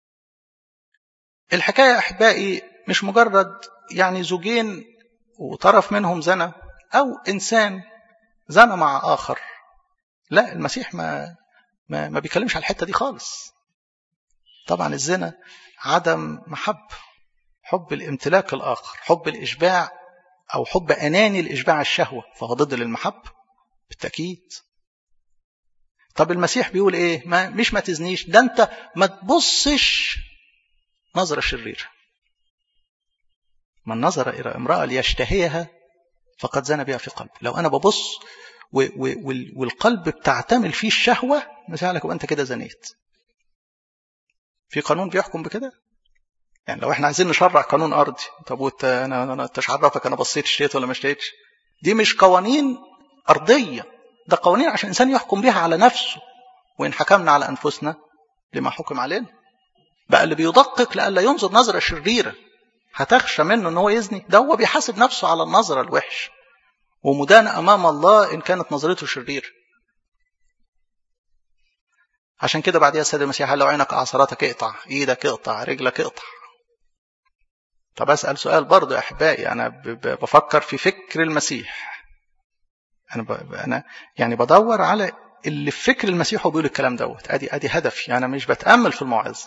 الحكاية أحبائي مش مجرد يعني زوجين وطرف منهم زنى أو إنسان زنى مع آخر لا المسيح ما ما, ما بيكلمش على الحتة دي خالص طبعا الزنا عدم محب حب الامتلاك الآخر حب الإشباع أو حب أناني لإشباع الشهوة فهو ضد للمحبة بالتأكيد طب المسيح بيقول إيه ما مش ما تزنيش ده أنت ما تبصش نظرة شريرة من نظر إلى امرأة ليشتهيها فقد زنى بها في قلبه لو أنا ببص و و والقلب بتعتمل فيه الشهوة مثلا لك أنت كده زنيت في قانون بيحكم بكده يعني لو احنا عايزين نشرع قانون ارضي طب وانت انا انا انت عرفك انا بصيت اشتريت ولا ما اشتريتش دي مش قوانين ارضيه ده قوانين عشان الانسان يحكم بيها على نفسه وان حكمنا على انفسنا لما حكم علينا بقى اللي بيدقق لألا ينظر نظره شريره هتخشى منه ان هو يزني ده هو بيحاسب نفسه على النظره الوحش ومدان امام الله ان كانت نظرته شريره عشان كده بعديها السيد المسيح قال لو عينك اعصرتك اقطع ايدك اقطع رجلك اقطع طب اسال سؤال برضه يا احبائي انا بفكر في فكر المسيح انا ب... انا يعني بدور على اللي في فكر المسيح وبيقول الكلام دوت ادي ادي هدفي انا مش بتامل في الموعظه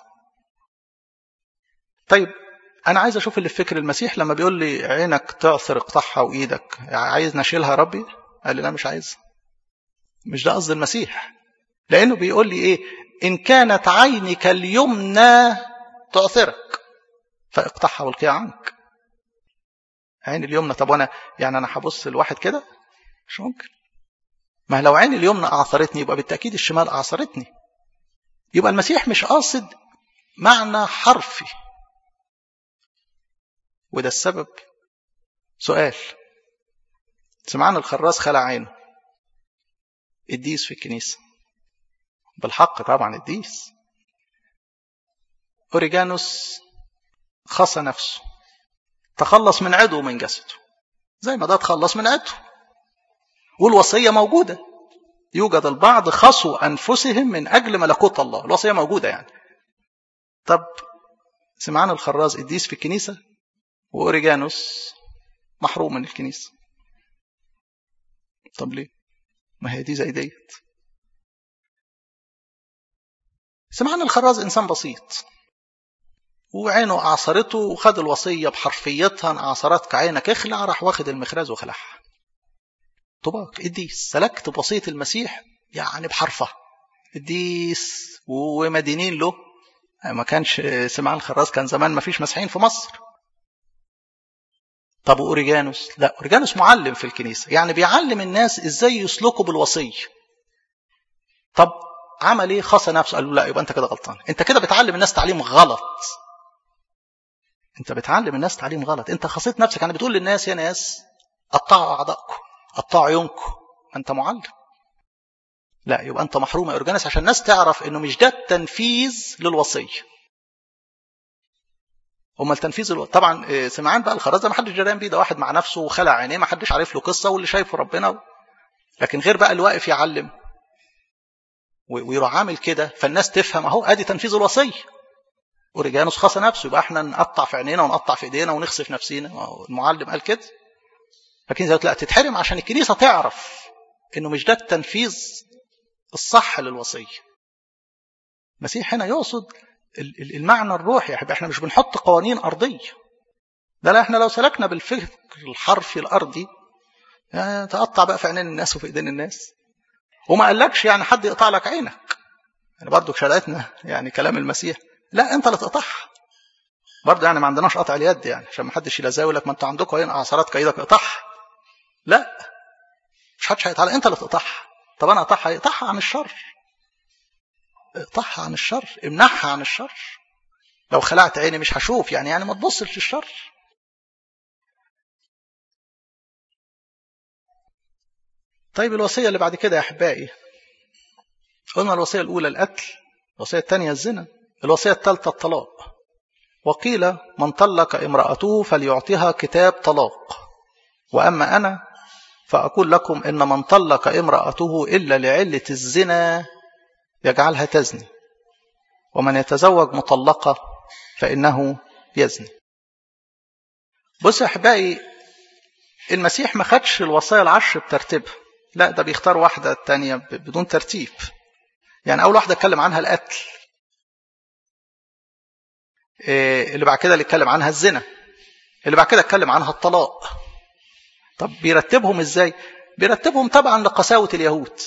طيب انا عايز اشوف اللي في فكر المسيح لما بيقول لي عينك تعثر اقطعها وايدك عايز نشيلها ربي قال لي لا مش عايز مش ده قصد المسيح لانه بيقول لي ايه ان كانت عينك اليمنى تعثرك فاقطعها والقيها عنك عين اليمنى طب وانا يعني انا هبص لواحد كده مش ممكن ما لو عين اليمنى اعثرتني يبقى بالتاكيد الشمال اعثرتني يبقى المسيح مش قاصد معنى حرفي وده السبب سؤال سمعان الخراس خلع عينه الديس في الكنيسة بالحق طبعا الديس أوريجانوس خص نفسه تخلص من عدو من جسده زي ما ده تخلص من عدو والوصية موجودة يوجد البعض خصوا أنفسهم من أجل ملكوت الله الوصية موجودة يعني طب سمعان الخراز الديس في الكنيسة وأوريجانوس محروم من الكنيسة طب ليه ما هي دي زي ديت سمعان الخراز إنسان بسيط وعينه أعصرته وخد الوصية بحرفيتها إن أعصرتك عينك اخلع راح واخد المخراز وخلعها طباق اديس سلكت بوصية المسيح يعني بحرفها اديس ومدينين له ما كانش سمعان الخراز كان زمان ما فيش مسيحيين في مصر طب اوريجانوس لا اوريجانوس معلم في الكنيسه يعني بيعلم الناس ازاي يسلكوا بالوصيه طب عمل ايه خاصه نفسه قال له لا يبقى انت كده غلطان انت كده بتعلم الناس تعليم غلط انت بتعلم الناس تعليم غلط انت خصيت نفسك يعني بتقول للناس يا ناس قطعوا اعضائكم قطعوا عيونكم انت معلم لا يبقى انت محروم يا اورجانس عشان الناس تعرف انه مش ده التنفيذ للوصيه امال تنفيذ الو... طبعا سمعان بقى الخراز ده ما حدش جريان بيه ده واحد مع نفسه وخلع عينيه ما حدش عارف له قصه واللي شايفه ربنا و... لكن غير بقى اللي واقف يعلم و... ويروح عامل كده فالناس تفهم اهو ادي تنفيذ الوصيه اوريجانوس خاص نفسه يبقى احنا نقطع في عينينا ونقطع في ايدينا ونخسف نفسينا المعلم قال كده لكن زي لا تتحرم عشان الكنيسه تعرف انه مش ده التنفيذ الصح للوصيه المسيح هنا يقصد المعنى الروحي يا احنا مش بنحط قوانين ارضيه ده لا احنا لو سلكنا بالفكر الحرفي الارضي يعني تقطع بقى في عينين الناس وفي ايدين الناس وما قالكش يعني حد يقطع لك عينك يعني برضه شرعتنا يعني كلام المسيح لا انت اللي تقطعها برضه يعني ما عندناش قطع اليد يعني عشان ما حدش يلزاوي لك ما انتوا عندكم هنا اعصارات ايدك اقطعها لا مش حدش هيقطعها انت اللي تقطعها طب انا اقطعها اقطعها عن الشر اقطعها عن الشر امنعها عن الشر لو خلعت عيني مش هشوف يعني يعني ما تبصش للشر طيب الوصية اللي بعد كده يا أحبائي قلنا الوصية الأولى القتل الوصية الثانية الزنا الوصية الثالثة الطلاق وقيل من طلق امرأته فليعطيها كتاب طلاق وأما أنا فأقول لكم إن من طلق امرأته إلا لعلة الزنا يجعلها تزني ومن يتزوج مطلقة فإنه يزني بص يا أحبائي المسيح ما خدش الوصايا العشر بترتيبها لا ده بيختار واحدة التانية بدون ترتيب يعني أول واحدة اتكلم عنها القتل اللي بعد كده اللي اتكلم عنها الزنا اللي بعد كده اتكلم عنها الطلاق طب بيرتبهم ازاي بيرتبهم طبعا لقساوة اليهود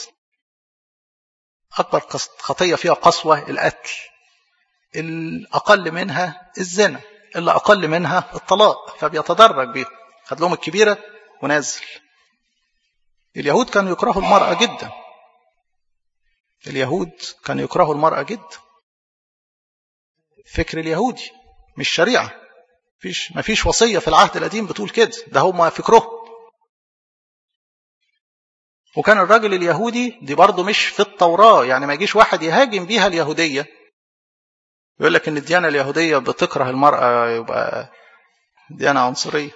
أكبر خطية فيها قسوة القتل الأقل منها الزنا اللي أقل منها الطلاق فبيتدرج بيهم خد لهم الكبيرة ونازل اليهود كانوا يكرهوا المرأة جدا اليهود كانوا يكرهوا المرأة جدا فكر اليهودي مش شريعة فيش ما فيش وصية في العهد القديم بتقول كده ده هم فكره وكان الراجل اليهودي دي برضه مش في التوراة يعني ما يجيش واحد يهاجم بيها اليهودية يقول لك ان الديانة اليهودية بتكره المرأة يبقى ديانة عنصرية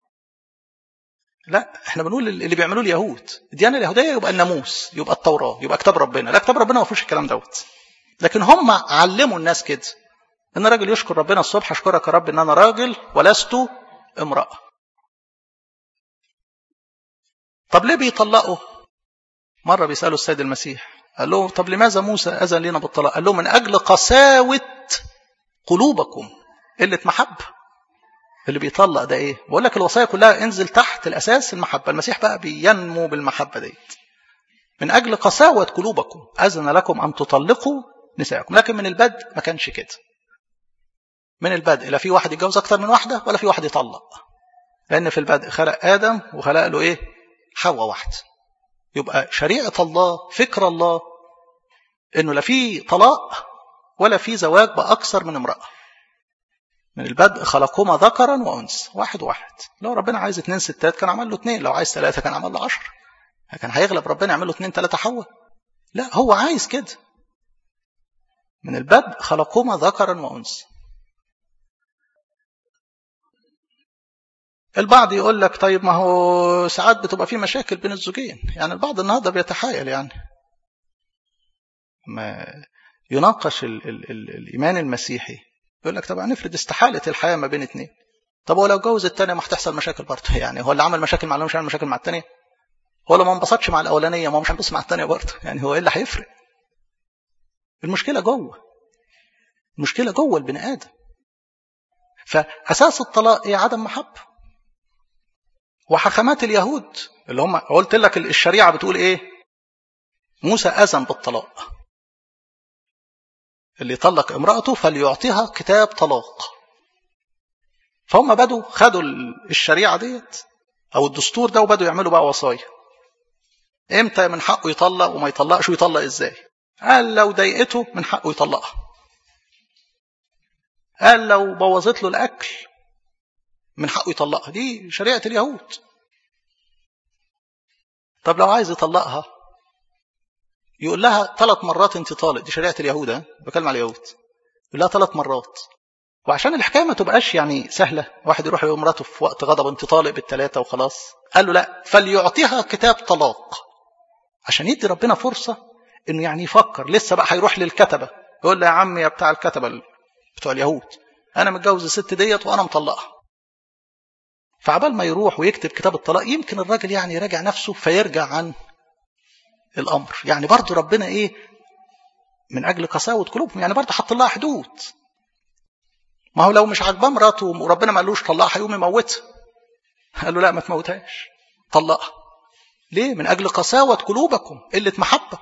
لا احنا بنقول اللي بيعملوه اليهود الديانة اليهودية يبقى الناموس يبقى التوراة يبقى كتاب ربنا لا كتاب ربنا ما فيهوش الكلام دوت لكن هم علموا الناس كده ان راجل يشكر ربنا الصبح اشكرك يا رب ان انا راجل ولست امرأة طب ليه بيطلقوا مرة بيسألوا السيد المسيح قال له طب لماذا موسى أذن لنا بالطلاق قال له من أجل قساوة قلوبكم قلة محبة اللي بيطلق ده ايه بقول لك الوصايا كلها انزل تحت الأساس المحبة المسيح بقى بينمو بالمحبة ديت من أجل قساوة قلوبكم أذن لكم أن تطلقوا نساءكم لكن من البدء ما كانش كده من البدء لا في واحد يتجوز أكتر من واحدة ولا في واحد يطلق لأن في البدء خلق آدم وخلق له إيه حواء واحدة يبقى شريعة الله فكر الله إنه لا في طلاق ولا في زواج بأكثر من امرأة من البدء خلقهما ذكرا وأنثى واحد واحد لو ربنا عايز اتنين ستات كان عمل له اتنين لو عايز ثلاثة كان عمل له عشر كان هيغلب ربنا يعمل له اتنين ثلاثة حواء لا هو عايز كده من البدء خلقهما ذكرا وأنثى البعض يقول لك طيب ما هو ساعات بتبقى في مشاكل بين الزوجين يعني البعض النهارده بيتحايل يعني ما يناقش ال ال ال الإيمان المسيحي يقول لك طب هنفرض استحالة الحياة ما بين اتنين طب هو لو جوز التانية ما هتحصل مشاكل برضه يعني هو اللي عمل مشاكل مع مش هيعمل مشاكل مع التانية هو لو ما انبسطش مع الأولانية ما هو مش هينبسط مع التانية برضه يعني هو ايه اللي هيفرق المشكلة جوه المشكلة جوه البني آدم فأساس الطلاق ايه عدم محبة وحكمات اليهود اللي هم قلت لك الشريعة بتقول ايه موسى أذن بالطلاق اللي يطلق امرأته فليعطيها كتاب طلاق فهم بدوا خدوا الشريعة ديت أو الدستور ده وبدوا يعملوا بقى وصايا امتى من حقه يطلق وما يطلقش ويطلق ازاي قال لو ضايقته من حقه يطلقها قال لو بوظت له الأكل من حقه يطلقها دي شريعة اليهود طب لو عايز يطلقها يقول لها ثلاث مرات انت طالق دي شريعة اليهود ها بكلم على اليهود يقول لها ثلاث مرات وعشان الحكايه ما تبقاش يعني سهله واحد يروح يقول مراته في وقت غضب انت طالق بالثلاثه وخلاص قال له لا فليعطيها كتاب طلاق عشان يدي ربنا فرصه انه يعني يفكر لسه بقى هيروح للكتبه يقول له يا عم يا بتاع الكتبه بتوع اليهود انا متجوز الست ديت وانا مطلقها فعبال ما يروح ويكتب كتاب الطلاق يمكن الراجل يعني يراجع نفسه فيرجع عن الامر يعني برضه ربنا ايه من اجل قساوه قلوبهم يعني برضه حط لها حدود ما هو لو مش عاجباه مراته وربنا ما قالوش طلقها هيقوم يموتها قال له لا ما تموتهاش طلقها ليه من اجل قساوه قلوبكم قله محبه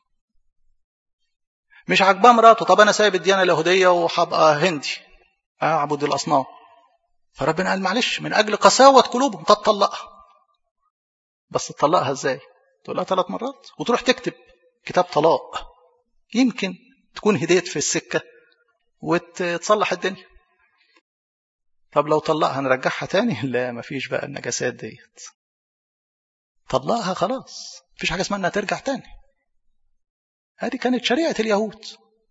مش عاجباه مراته طب انا سايب الديانه اليهوديه وهبقى هندي اعبد الاصنام فربنا قال معلش من اجل قساوه قلوبهم طب طلقها بس تطلقها ازاي تقول لها ثلاث مرات وتروح تكتب كتاب طلاق يمكن تكون هديت في السكه وتصلح الدنيا طب لو طلقها نرجعها تاني لا مفيش بقى النجاسات ديت طلقها خلاص مفيش حاجه اسمها انها ترجع تاني هذه كانت شريعه اليهود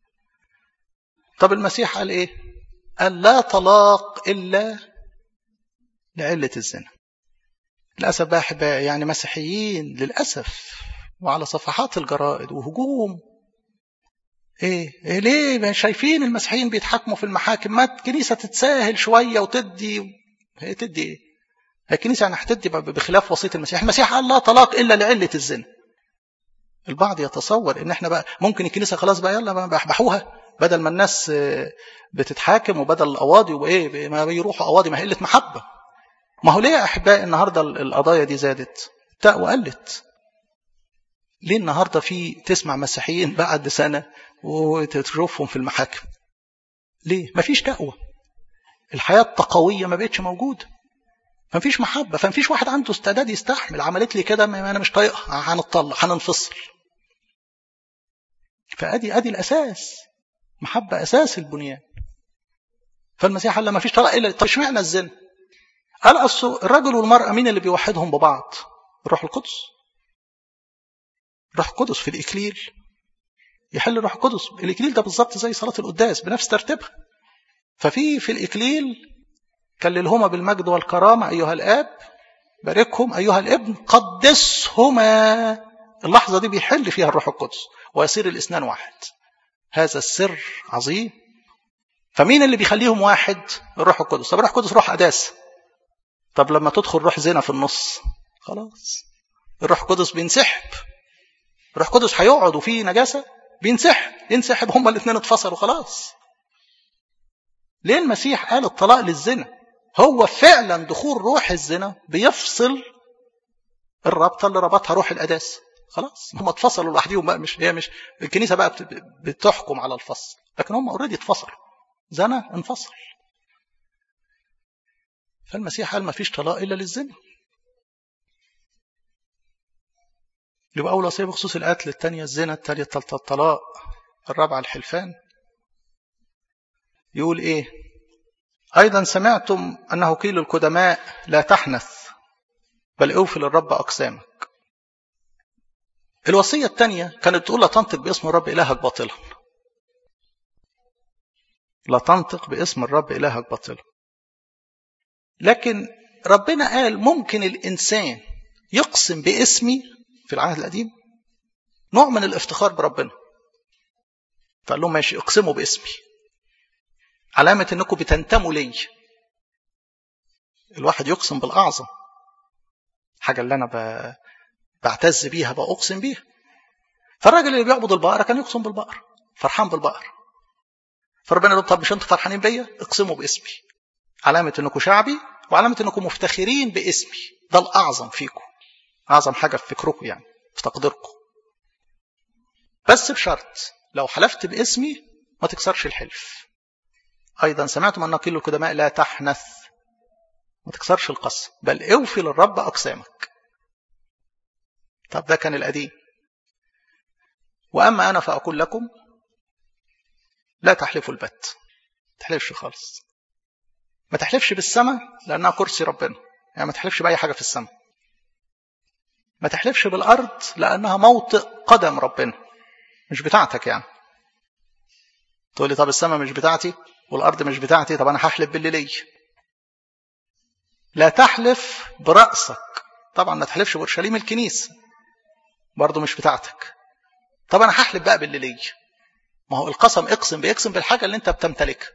طب المسيح قال ايه قال لا طلاق الا لعله الزنا للاسف بقى احبائي يعني مسيحيين للاسف وعلى صفحات الجرائد وهجوم ايه, إيه ليه شايفين المسيحيين بيتحاكموا في المحاكم ما الكنيسه تتساهل شويه وتدي هي تدي ايه الكنيسه يعني هتدي بخلاف وصيه المسيح المسيح قال لا طلاق الا لعله الزنا البعض يتصور ان احنا بقى ممكن الكنيسه خلاص بقى يلا بحبحوها بدل ما الناس بتتحاكم وبدل القواضي وايه ما بيروحوا قواضي ما هي قله محبه ما هو ليه يا احبائي النهارده القضايا دي زادت التقوى قلت ليه النهارده في تسمع مسيحيين بعد سنه وتشوفهم في المحاكم ليه مفيش تقوى الحياه التقويه ما بقتش موجوده مفيش محبه فمفيش واحد عنده استعداد يستحمل عملت لي كده ما انا مش طايقها هنطلع هننفصل فادي ادي الاساس محبه اساس البنيان فالمسيح قال ما فيش طلاق الا طب اشمعنى الزنا؟ قال اصل الرجل والمراه مين اللي بيوحدهم ببعض؟ الروح القدس. الروح القدس في الاكليل يحل الروح القدس، الاكليل ده بالظبط زي صلاه القداس بنفس ترتيبها. ففي في الاكليل كللهما بالمجد والكرامه ايها الاب باركهم ايها الابن قدسهما اللحظه دي بيحل فيها الروح القدس ويصير الاثنان واحد. هذا السر عظيم فمين اللي بيخليهم واحد الروح القدس طب الروح القدس روح قداسه طب لما تدخل روح زنا في النص خلاص الروح القدس بينسحب الروح القدس هيقعد وفيه نجاسه بينسحب ينسحب هما الاثنين اتفصلوا خلاص ليه المسيح قال الطلاق للزنا هو فعلا دخول روح الزنا بيفصل الرابطه اللي ربطها روح القداسه خلاص هم اتفصلوا لوحديهم بقى مش هي مش الكنيسه بقى بتحكم على الفصل لكن هم اوريدي اتفصلوا زنا انفصل فالمسيح قال ما فيش طلاق الا للزنا يبقى اول وصيه بخصوص القتل الثانيه الزنا الثالثه الطلاق الرابعه الحلفان يقول ايه ايضا سمعتم انه قيل القدماء لا تحنث بل اوفي للرب اقسامك الوصية الثانية كانت تقول لا تنطق باسم الرب إلهك باطلا لا تنطق باسم الرب إلهك باطلا لكن ربنا قال ممكن الإنسان يقسم باسمي في العهد القديم نوع من الافتخار بربنا فقال لهم ماشي اقسموا باسمي علامة انكم بتنتموا لي الواحد يقسم بالأعظم حاجة اللي أنا ب... بعتز بيها بأقسم بيها فالراجل اللي بيعبد البقرة كان يقسم بالبقرة فرحان بالبقرة فربنا قال طب مش انتوا فرحانين بيا اقسموا باسمي علامة انكم شعبي وعلامة انكم مفتخرين باسمي ده الأعظم فيكم أعظم حاجة في فكركم يعني في تقديركم بس بشرط لو حلفت باسمي ما تكسرش الحلف أيضا سمعتم أن قيل القدماء لا تحنث ما تكسرش القسم بل اوفي للرب أقسامك طب ده كان القديم وأما أنا فأقول لكم لا تحلفوا البت تحلفش خالص ما تحلفش بالسماء لأنها كرسي ربنا يعني ما تحلفش بأي حاجة في السماء ما تحلفش بالأرض لأنها موطئ قدم ربنا مش بتاعتك يعني تقول لي طب السماء مش بتاعتي والأرض مش بتاعتي طب أنا هحلف باللي لي لا تحلف برأسك طبعا ما تحلفش بأورشليم الكنيسة برضه مش بتاعتك طب انا هحلف بقى باللي ليا ما هو القسم اقسم بيقسم بالحاجه اللي انت بتمتلكها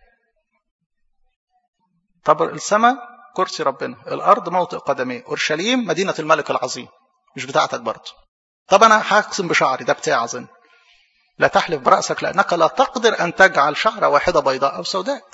طب السماء كرسي ربنا الارض موطئ قدميه اورشليم مدينه الملك العظيم مش بتاعتك برضه طب انا هقسم بشعري ده بتاعي اظن لا تحلف براسك لانك لا تقدر ان تجعل شعره واحده بيضاء او سوداء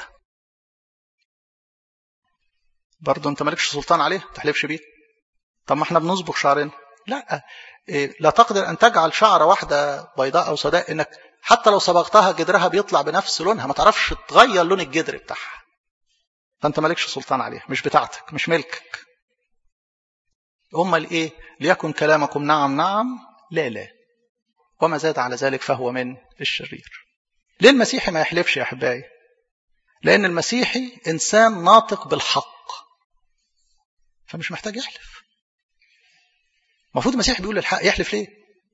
برضه انت مالكش سلطان عليه ما تحلفش بيه طب ما احنا بنصبغ شعرنا لا لا تقدر أن تجعل شعرة واحدة بيضاء أو سوداء إنك حتى لو صبغتها جدرها بيطلع بنفس لونها ما تعرفش تغير لون الجدر بتاعها فأنت مالكش سلطان عليها مش بتاعتك مش ملكك أمال إيه ليكن كلامكم نعم نعم لا لا وما زاد على ذلك فهو من الشرير ليه المسيحي ما يحلفش يا أحبائي لأن المسيحي إنسان ناطق بالحق فمش محتاج يحلف المفروض المسيح بيقول الحق يحلف ليه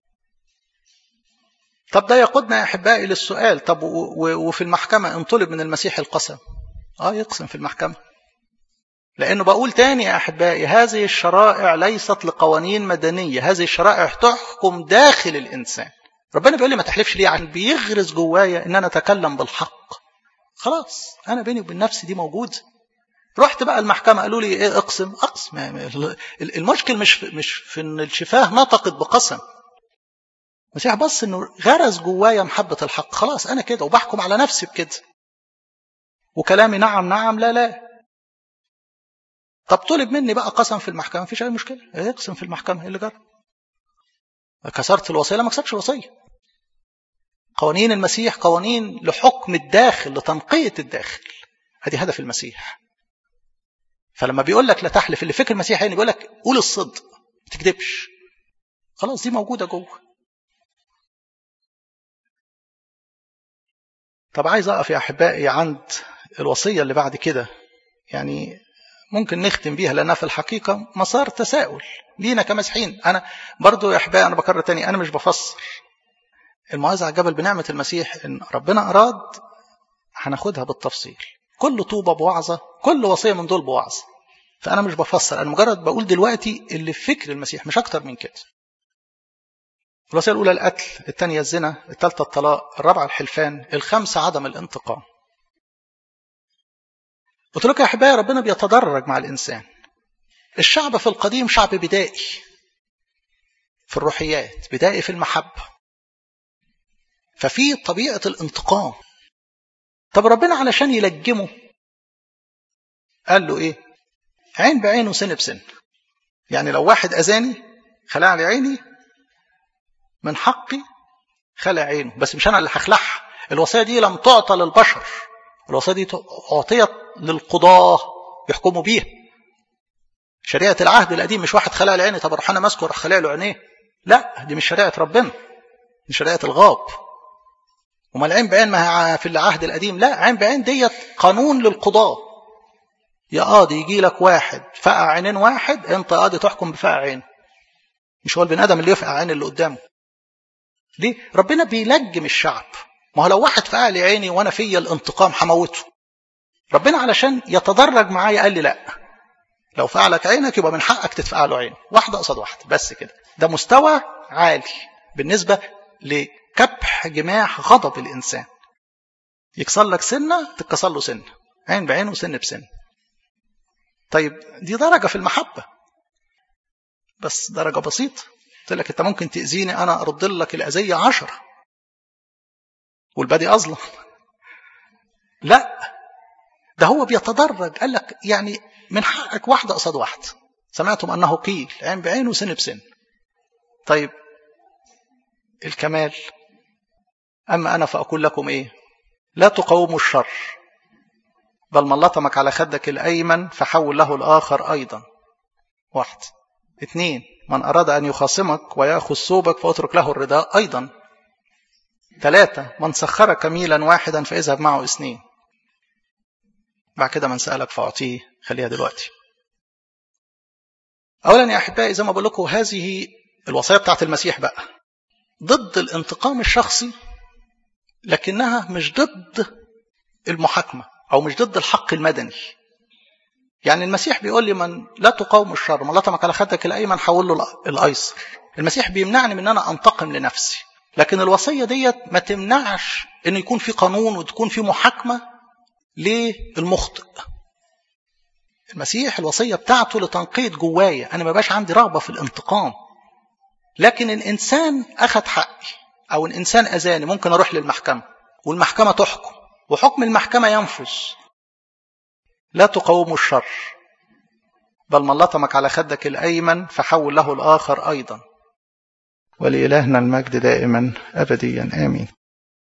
طب ده يقودنا يا احبائي للسؤال طب وفي المحكمه ان طلب من المسيح القسم اه يقسم في المحكمه لانه بقول تاني يا احبائي هذه الشرائع ليست لقوانين مدنيه هذه الشرائع تحكم داخل الانسان ربنا بيقول لي ما تحلفش ليه عشان بيغرس جوايا ان انا اتكلم بالحق خلاص انا بيني وبين نفسي دي موجوده رحت بقى المحكمة قالوا لي ايه اقسم اقسم المشكل مش في مش في ان الشفاه نطقت بقسم المسيح بص انه غرس جوايا محبة الحق خلاص انا كده وبحكم على نفسي بكده وكلامي نعم نعم لا لا طب طلب مني بقى قسم في المحكمة مفيش اي مشكلة اقسم في المحكمة ايه اللي جرى كسرت الوصية لا ما كسرتش الوصية قوانين المسيح قوانين لحكم الداخل لتنقية الداخل هذه هدف المسيح فلما بيقول لك لا تحلف اللي فكر المسيح يعني بيقول لك قول الصدق ما تكذبش خلاص دي موجوده جوه طب عايز اقف يا احبائي عند الوصية اللي بعد كده يعني ممكن نختم بيها لأنها في الحقيقة مسار تساؤل لينا كمسيحيين أنا برضو يا أحبائي أنا بكرر تاني أنا مش بفسر الموعظة على الجبل بنعمة المسيح إن ربنا أراد هناخدها بالتفصيل كل طوبة بوعظة كل وصية من دول بوعظة فأنا مش بفسر أنا مجرد بقول دلوقتي اللي في فكر المسيح مش أكتر من كده الوصية الأولى القتل الثانية الزنا الثالثة الطلاق الرابعة الحلفان الخامسة عدم الانتقام قلت لك يا أحبائي ربنا بيتدرج مع الإنسان الشعب في القديم شعب بدائي في الروحيات بدائي في المحبة ففي طبيعة الانتقام طب ربنا علشان يلجمه قال له ايه عين بعين وسن بسن يعني لو واحد أذاني خلع لي عيني من حقي خلع عينه بس مش أنا اللي هخلعها الوصية دي لم تعطى للبشر الوصية دي أعطيت للقضاة يحكموا بيها شريعة العهد القديم مش واحد خلع لي عيني طب اروح انا ماسكه راح خلع له عينيه لا دي مش شريعة ربنا دي شريعة الغاب وما العين بعين ما في العهد القديم لا عين بعين ديت قانون للقضاة يا قاضي يجي لك واحد فقع عينين واحد انت قاضي تحكم بفقع عين مش هو البني ادم اللي يفقع عين اللي قدامه ليه ربنا بيلجم الشعب ما هو لو واحد فقع لي عيني وانا فيا الانتقام هموته ربنا علشان يتدرج معايا قال لي لا لو فعلك عينك يبقى من حقك تدفع له عين واحده قصاد واحده بس كده ده مستوى عالي بالنسبه لكبح جماح غضب الانسان يكسر لك سنه تتكسر له سنه عين بعين وسن بسن طيب دي درجه في المحبه بس درجه بسيطه قلت لك انت ممكن تاذيني انا ارد لك الاذيه عشرة والبادي اظلم لا ده هو بيتدرج قال لك يعني من حقك واحدة قصاد واحدة سمعتم أنه قيل عين بعين وسن بسن طيب الكمال أما أنا فأقول لكم إيه لا تقاوموا الشر بل من لطمك على خدك الأيمن فحول له الآخر أيضا واحد اثنين من أراد أن يخاصمك ويأخذ ثوبك فأترك له الرداء أيضا ثلاثة من سخرك ميلا واحدا فاذهب معه اثنين بعد كده من سألك فأعطيه خليها دلوقتي أولا يا أحبائي زي ما بقول لكم هذه الوصية بتاعت المسيح بقى ضد الانتقام الشخصي لكنها مش ضد المحاكمة أو مش ضد الحق المدني يعني المسيح بيقول لي من لا تقاوم الشر من لطمك على خدك الأيمن حول له الأيسر المسيح بيمنعني من أن أنا أنتقم لنفسي لكن الوصية ديت ما تمنعش أن يكون في قانون وتكون في محاكمة للمخطئ المسيح الوصية بتاعته لتنقية جوايا أنا ما باش عندي رغبة في الانتقام لكن الإنسان أخذ حقي أو الإنسان أذاني ممكن أروح للمحكمة والمحكمة تحكم وحكم المحكمة ينفذ لا تقاوموا الشر بل من لطمك على خدك الأيمن فحول له الآخر أيضا ولإلهنا المجد دائما أبديا آمين